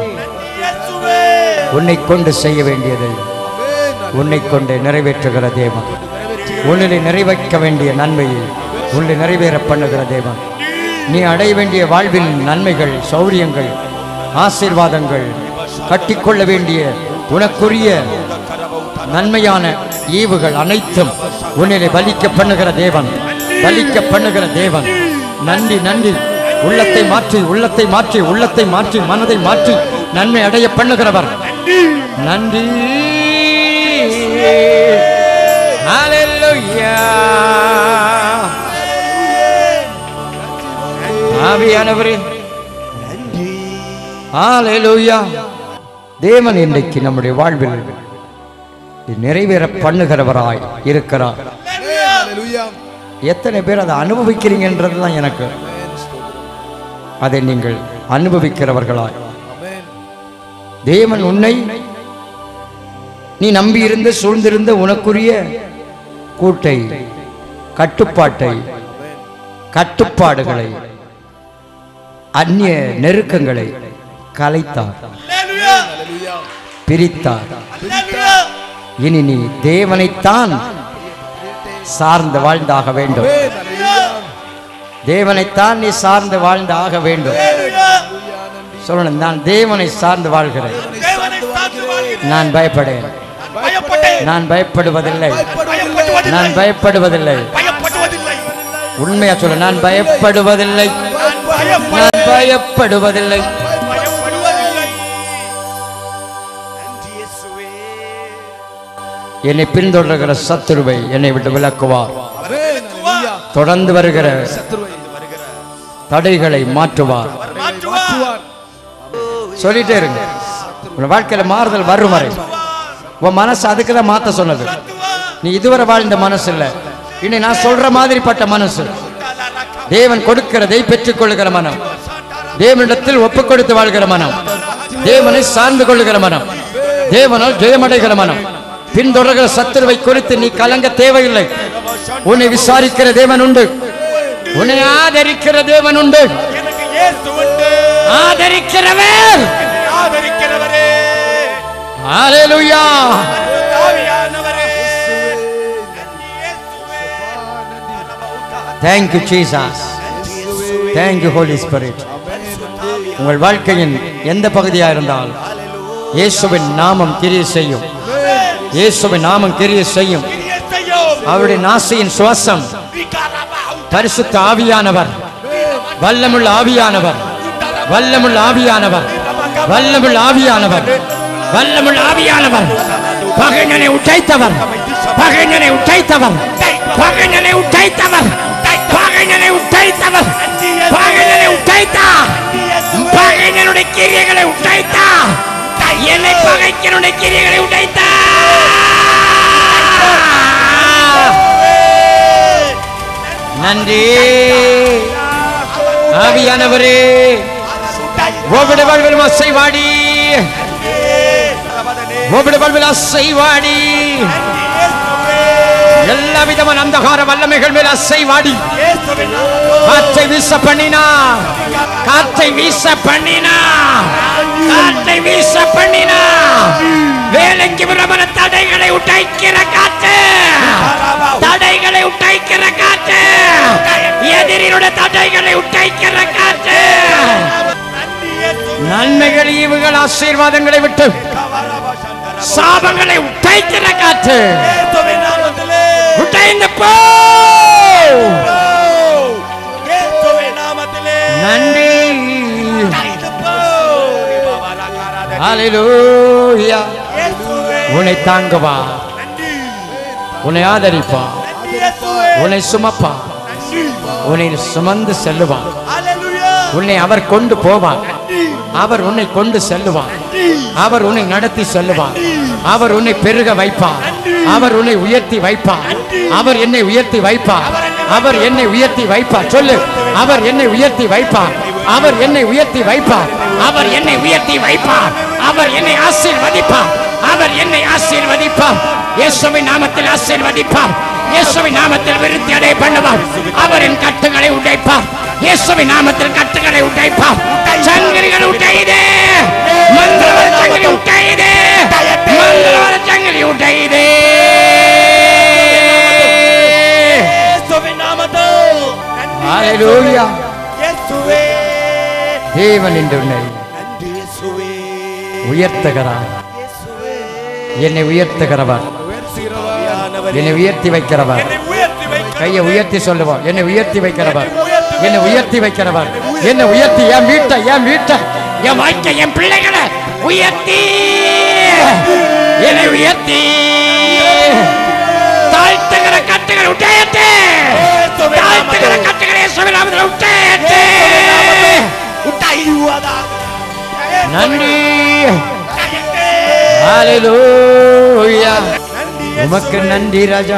உன்னை கொண்டு செய்ய வேண்டியது உன்னை கொண்டு நிறைவேற்றுகிற தேவன் உன்னிலே நிறைவேற்ற வேண்டிய நன்மையை உன்னை நிறைவேற பண்ணுகிற தேவன் நீ அடைய வேண்டிய வாழ்வில் நன்மைகள் சௌரியங்கள் ஆசீர்வாதங்கள் கட்டிக்கொள்ள வேண்டிய உனக்குரிய நன்மையான ஈவுகள் அனைத்தும் உன்னிலே பலிக்க பண்ணுகிற தேவன் பலிக்க பண்ணுகிற தேவன் நன்றி நன்றி உள்ளத்தை மாற்றி உள்ளத்தை மாற்றி உள்ளத்தை மாற்றி மனதை மாற்றி நன்மை அடைய பண்ணுகிறவர் நன்றி Hallelujah. ஆவியானவரே ஹalleluya தேவன் இன்றைக்கு நம்முடைய வாழ்வில் நிறைவேற பண்ணுகிறவராய் இருக்கிறார் Hallelujah. எத்தனை பேர் அதை அனுபவிக்கிறீங்கன்றது தான் எனக்கு அதை நீங்கள் அனுபவிக்கிறவர்களாய் Amen. தேவன் உன்னை நீ நம்பியிருந்த சூழ்ந்திருந்த உனக்குரிய கூட்டை கட்டுப்பாட்டை கட்டுப்பாடுகளை அந்நிய நெருக்கங்களை கலைத்தார் Hallelujah. பிரித்தார் இனி நீ தேவனைத்தான் சார்ந்து வாழ்ந்தாக வேண்டும் Amen. Hallelujah. தேவனைத்தான் நீ சார்ந்து வாழ்ந்து ஆக வேண்டும் சொல்லணும் நான் தேவனை சார்ந்து வாழ்கிறேன் நான் பயப்படேன் நான் பயப்படுவதில்லை நான் பயப்படுவதில்லை உண்மையா சொல்ல நான் பயப்படுவதில்லை நான் பயப்படுவதில்லை என்னை பின்தொடர்கிற சத்துருவை என்னை விட்டு விலக்குவார் Amen. Hallelujah. தொடர்ந்து வருகிற சத்துருவை தடைகளை மாற்றுவார் மாற்றுவார். சொல்லிட்டே இருங்க உன் வாழ்க்கையில மாறுதல் வரும் வரை உன் மனசு அதுக்கு தான் மாத்த சொன்னது நீ இதுவரை வாழ்ந்த மனசு இல்ல இனி நான் சொல்ற மாதிரிப்பட்ட மனசு தேவன் கொடுக்கிறதை பெற்றுக் கொள்ளுகிற மனம் தேவனிடத்தில் ஒப்புக் கொடுத்து வாழ்கிற மனம் தேவனை சார்ந்து கொள்ளுகிற மனம் தேவனால் ஜெயமடைகிற மனம் பின்தொடர்கிற சத்துருவை குறித்து நீ கலங்க தேவையில்லை உன்னை விசாரிக்கிற தேவன் உண்டு உன்னை ஆதரிக்கிற தேவன் உண்டு எனக்கு இயேசு உண்டு ஆதரிக்கிறவர் ஆதரிக்கிறவரே ஹalleluya தாவியானவரே thank you jesus thank you holy spirit உங்கள் வாழ்க்கையின் எந்த பகுதியா இருந்தால் இயேசுவின் நாமம் கிரியை செய்யும் இயேசுவின் நாமம் கிரியை செய்யும் செய்யும் அவருடைய நாசியின் சுவாசம் பரிசுத்த ஆவியானவர் வல்லமுள்ள ஆவியானவர் வல்லமுள்ள ஆவியானவர் வல்லமுள்ள ஆவியானவர் வல்லமுள்ள ஆவியானவர் பகைஞனை உடைத்தவர் பகைஞனை உடைத்தவர் பகைஞனை உடைத்தவர் பகைஞனை உடைத்தவர் பகைஞனை உடைத்தார் பகைஞனுடைய கிரியைகளை உடைத்தார் என்னை பகைஞனுடைய கிரியைகளை உடைத்தார் நன்றி ஆவியானவரே ஒவ்வொரு வாழ்விலும் அசைவாடி ஒவ்வொரு வாழ்வில் அசைவாடி எல்லா விதமான அந்தகார வல்லமைகள் மேல் அசைவாடி காற்றை வீச பண்ணினா காற்றை வீச பண்ணினா காற்றை வீச பண்ணினா வேலைக்கு விரமண தடைகளை உடைக்கிற காற்று தடைகளை உடைக்கிற காற்று எதிரினுடைய தடைகளை உடைக்கிற காற்று நன்மைகள் ஈவுகள் ஆசீர்வாதங்களை விட்டு சாபங்களை உடைக்கிற காற்று உடைந்து போ நன்றி ஹalleluya உன்னை தாங்குவா உன்னை ஆதரிப்பா உன்னை சுமப்பா உன்னை சுமந்து செல்லுவான் உன்னை அவர் கொண்டு போவார் அவர் உன்னை கொண்டு செல்லுவார் அவர் உன்னை நடத்தி செல்லுவார் அவர் உன்னை பெருக வைப்பார் அவர் உன்னை உயர்த்தி வைப்பார் அவர் என்னை உயர்த்தி வைப்பார் அவர் என்னை உயர்த்தி வைப்பார் சொல்லு அவர் என்னை உயர்த்தி வைப்பார் அவர் என்னை உயர்த்தி வைப்பார் அவர் என்னை உயர்த்தி வைப்பார் அவர் என்னை ஆசீர்வதிப்பார் அவர் என்னை ஆசீர்வதிப்பார் இயேசுவின் நாமத்தில் ஆசீர்வதிப்பார் இயேசுவின் நாமத்தில் விருத்தி அடைய பண்ணுவார் அவரின் கட்டுகளை உடைப்பார் இயேசுவின் நாமத்தில் கட்டுகளை உடைப்பார் சங்கிலிகள் உடையுது மந்திரவாத சங்கிலி உடையுது மந்திரவாத சங்கிலி உடையுது ஹalleluya தேவன் என்று உன்னை உயர்த்துகிறார் என்னை உயர்த்துகிறவர் என்னை உயர்த்தி வைக்கிறவர் கையை உயர்த்தி சொல்லுவோம் என்னை உயர்த்தி வைக்கிறவர் என்னை உயர்த்தி வைக்கிறவர் என்னை உயர்த்தி என் வீட்டை என் வீட்டை என் வாழ்க்கை என் பிள்ளைகளை உயர்த்தி என்னை உயர்த்தி தாழ்த்துகிற கட்டுகள் உடையட்டு தாழ்த்துகிற கட்டுகளை இயேசுவின் நாமத்தில் உடையட்டு நன்றி ஹalleluya உமக்கு நன்றி ராஜா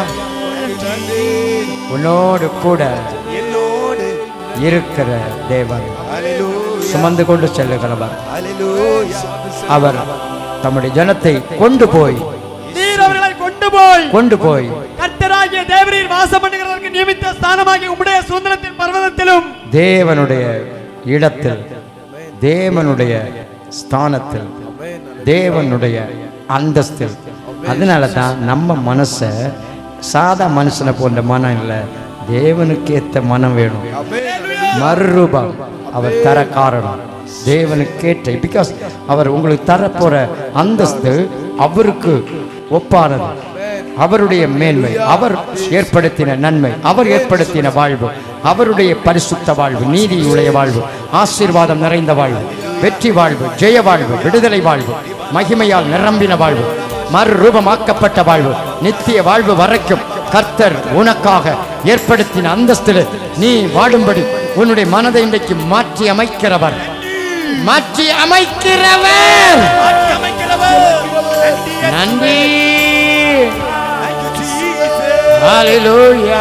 உன்னோடு கூட இருக்கிற தேவன் சுமந்து கொண்டு செல்லுகிறவர் அவர் தம்முடைய ஜனத்தை கொண்டு போய் நீர் அவர்களை கொண்டு போய் கொண்டு போய் கர்த்தராகிய தேவரீர் வாசம் பண்ணுகிறதற்கு நியமித்த ஸ்தானமாகிய உம்முடைய சுதந்திரத்தின் பர்வதத்திலும் தேவனுடைய இடத்தில் தேவனுடைய ஸ்தானத்தில் தேவனுடைய அந்தஸ்தில் அதனால தான் நம்ம மனசை சாதா மனுஷனை போன்ற மனம் இல்லை தேவனுக்கு ஏற்ற மனம் வேணும் மறுரூபம் அவர் தர காரணம் தேவனுக்கேற்ற பிகாஸ் அவர் உங்களுக்கு தர போற அந்தஸ்து அவருக்கு ஒப்பானது அவருடைய மேன்மை அவர் ஏற்படுத்தின நன்மை அவர் ஏற்படுத்தின வாழ்வு அவருடைய பரிசுத்த வாழ்வு நீதியுடைய வாழ்வு ஆசீர்வாதம் நிறைந்த வாழ்வு வெற்றி வாழ்வு ஜெய வாழ்வு விடுதலை வாழ்வு மகிமையால் நிரம்பின வாழ்வு மறுரூபமாக்கப்பட்ட வாழ்வு நித்திய வாழ்வு வரைக்கும் கர்த்தர் உனக்காக ஏற்படுத்தின அந்தஸ்தில் நீ வாடும்படி உன்னுடைய மனதை இன்றைக்கு மாற்றி அமைக்கிறவர் மாற்றி அமைக்கிறவர் நன்றி ஹalleluya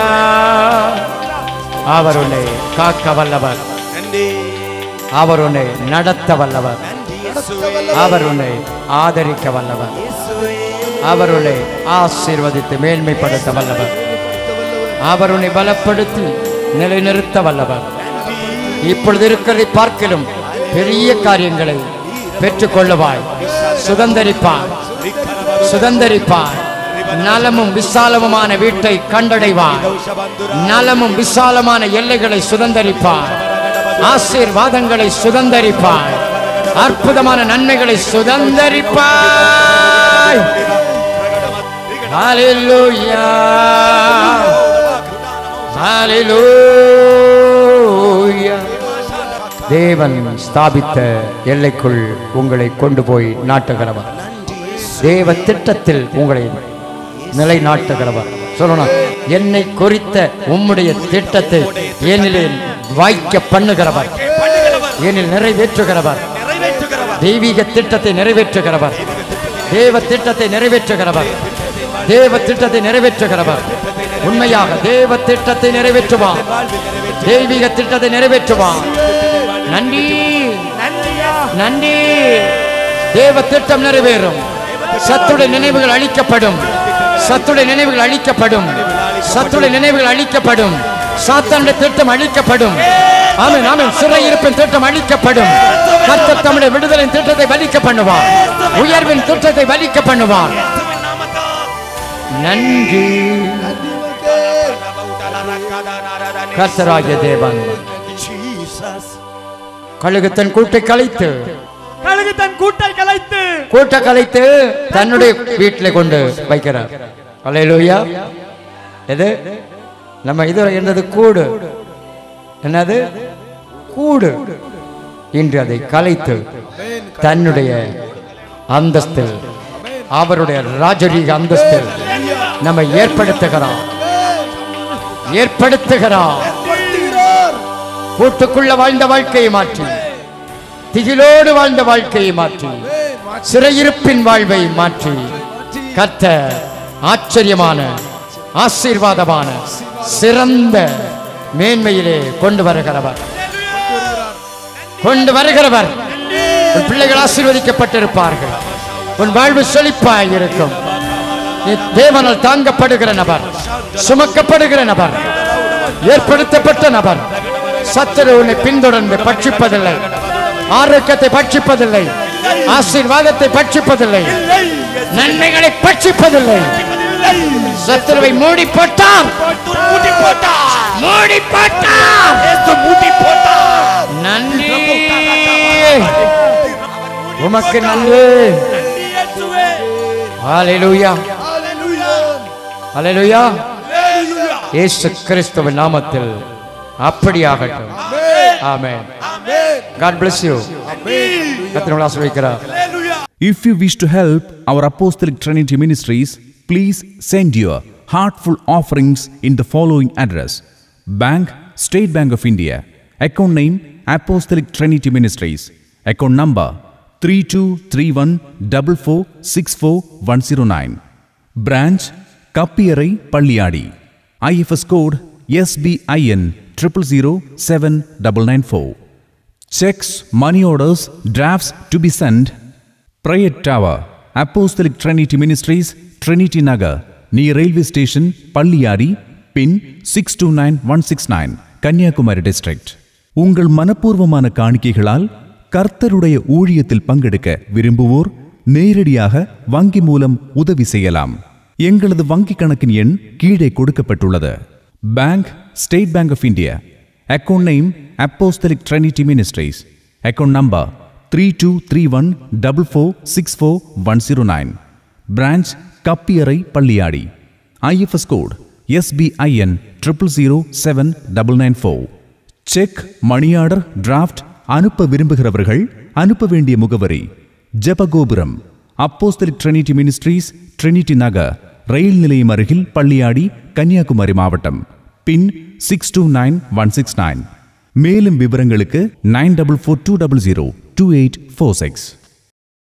அவர் உன்னை காக்க வல்லவர் அவர் உன்னை நடத்த வல்லவர் அவர் உன்னை ஆதரிக்க வல்லவர் அவர் உன்னை ஆசீர்வதித்து மேன்மைப்படுத்த வல்லவர் அவர் உன்னை பலப்படுத்தி நிலைநிறுத்த வல்லவர் இப்பொழுது இருக்கிறதை பார்க்கிலும் பெரிய காரியங்களை பெற்றுக்கொள்ளுவாய் சுதந்தரிப்பார் சுதந்தரிப்பார் நலமும் விசாலமுமான வீட்டை கண்டடைவார் நலமும் விசாலமான எல்லைகளை சுதந்தரிப்பார் ஆசீர்வாதங்களை சுதந்தரிப்பார் அற்புதமான நன்மைகளை சுதந்தரிப்பாய் ஹalleluya ஹalleluya தேவன் ஸ்தாபித்த எல்லைக்குள் உங்களை கொண்டு போய் நாட்டுகிறவர் தேவ திட்டத்தில் உங்களை நிலைநாட்டுகிறவர் சொல்லணும் என்னை குறித்த உம்முடைய திட்டத்தை என்னிலே வாய்க்க பண்ணுகிறவர் என்னில் நிறைவேற்றுகிறவர் தெய்வீக திட்டத்தை நிறைவேற்றுகிறவர் தேவ திட்டத்தை நிறைவேற்றுகிறவர் தேவ திட்டத்தை நிறைவேற்றுகிறவர் உண்மையாக தேவ திட்டத்தை நிறைவேற்றுவார் தெய்வீக திட்டத்தை நிறைவேற்றுவார் நன்றி நன்றி தேவ திட்டம் நிறைவேறும் சத்துடைய நினைவுகள் அழிக்கப்படும் சத்துடைய நினைவுகள் அழிக்கப்படும் சத்துடைய நினைவுகள் அழிக்கப்படும் சாத்தானுடைய திட்டம் அழிக்கப்படும் ஆமென் ஆமென் சிறையிருப்பின் திட்டம் அழிக்கப்படும் கர்த்தர் தம்முடைய விடுதலின் திட்டத்தை வலிக்க பண்ணுவார் உயர்வின் திட்டத்தை வலிக்க பண்ணுவார் நன்றி கர்த்தராகிய தேவன் கழுகு தன் கூட்டை கலைத்து கழுகு தன் கூட்டை கலைத்து கூட்ட கலைத்து தன்னுடைய வீட்டில் கொண்டு வைக்கிறார் அலையலூயா எது நம்ம இது என்னது கூடு என்னது கூடு இன்று அதை கலைத்து தன்னுடைய அந்தஸ்தில் அவருடைய ராஜரீக அந்தஸ்தில் நம்மை ஏற்படுத்துகிறார் ஏற்படுத்துகிறார் கூட்டுக்குள்ள வாழ்ந்த வாழ்க்கையை மாற்றி திகிலோடு வாழ்ந்த வாழ்க்கையை மாற்றி சிறையிருப்பின் வாழ்வை மாற்றி கத்த ஆச்சரியமான ஆசீர்வாதமான சிறந்த மேன்மையிலே கொண்டு வருகிறவர் கொண்டு வருகிறவர் உன் பிள்ளைகள் ஆசீர்வதிக்கப்பட்டிருப்பார்கள் உன் வாழ்வு செழிப்பாய் இருக்கும் நீ தேவனால் தாங்கப்படுகிற நபர் சுமக்கப்படுகிற நபர் ஏற்படுத்தப்பட்ட நபர் சத்துரு உன்னை பின்தொடர்ந்து பட்சிப்பதில்லை ஆரோக்கியத்தை பட்சிப்பதில்லை ஆசீர்வாதத்தை பட்சிப்பதில்லை நன்மைகளை பட்சிப்பதில்லை சத்துருவை மூடி போட்டார் மூடி போட்டார் மூடி போட்டார் இயேசு மூடி போட்டார் நன்றி உமக்கு நன்றி நன்றி இயேசுவே ஹalleluya ஹalleluya ஹalleluya ஹalleluya இயேசு கிறிஸ்துவின் நாமத்தில் அப்படியாகட்டும் ஆமென் ஆமென் God bless you கர்த்தர் உங்களை ஆசீர்வதிக்கிறார் ஹalleluya If you wish to help our Apostolic Trinity Ministries, please send your heartful offerings in the following address Bank, State Bank of India, account name Apostolic Trinity Ministries, account number 323144641109, branch Kappiyarai Palliyadi, IFS code SBIN 000794. Checks, money orders, drafts to be sent. Prayer Tower, Apostolic Trinity Ministries, Trinity Nagar, near railway station, Palliyadi, pin 629169, Kanyakumari district உங்கள் மனப்பூர்வமான காணிக்கைகளால் கர்த்தருடைய ஊழியத்தில் பங்கெடுக்க விரும்புவோர் நேரடியாக வங்கி மூலம் உதவி செய்யலாம் எங்களது வங்கி கணக்கின் எண் கீழே கொடுக்கப்பட்டுள்ளது bank State Bank of India account name apostolic trinity ministries account number three two three one double four six four one zero nine branch Kappiyarai Palliyadi IFS code SBIN triple zero seven double nine four cheque money order draft அனுப்ப விரும்புகிறவர்கள் அனுப்ப வேண்டிய முகவரி Jebagopuram apostolic trinity ministries trinity நகர் ரயில் நிலையம் அருகில் பள்ளியாடி கன்னியாகுமரி மாவட்டம் pin six two nine one six nine மேலும் விவரங்களுக்கு nine double four two double zero two eight four six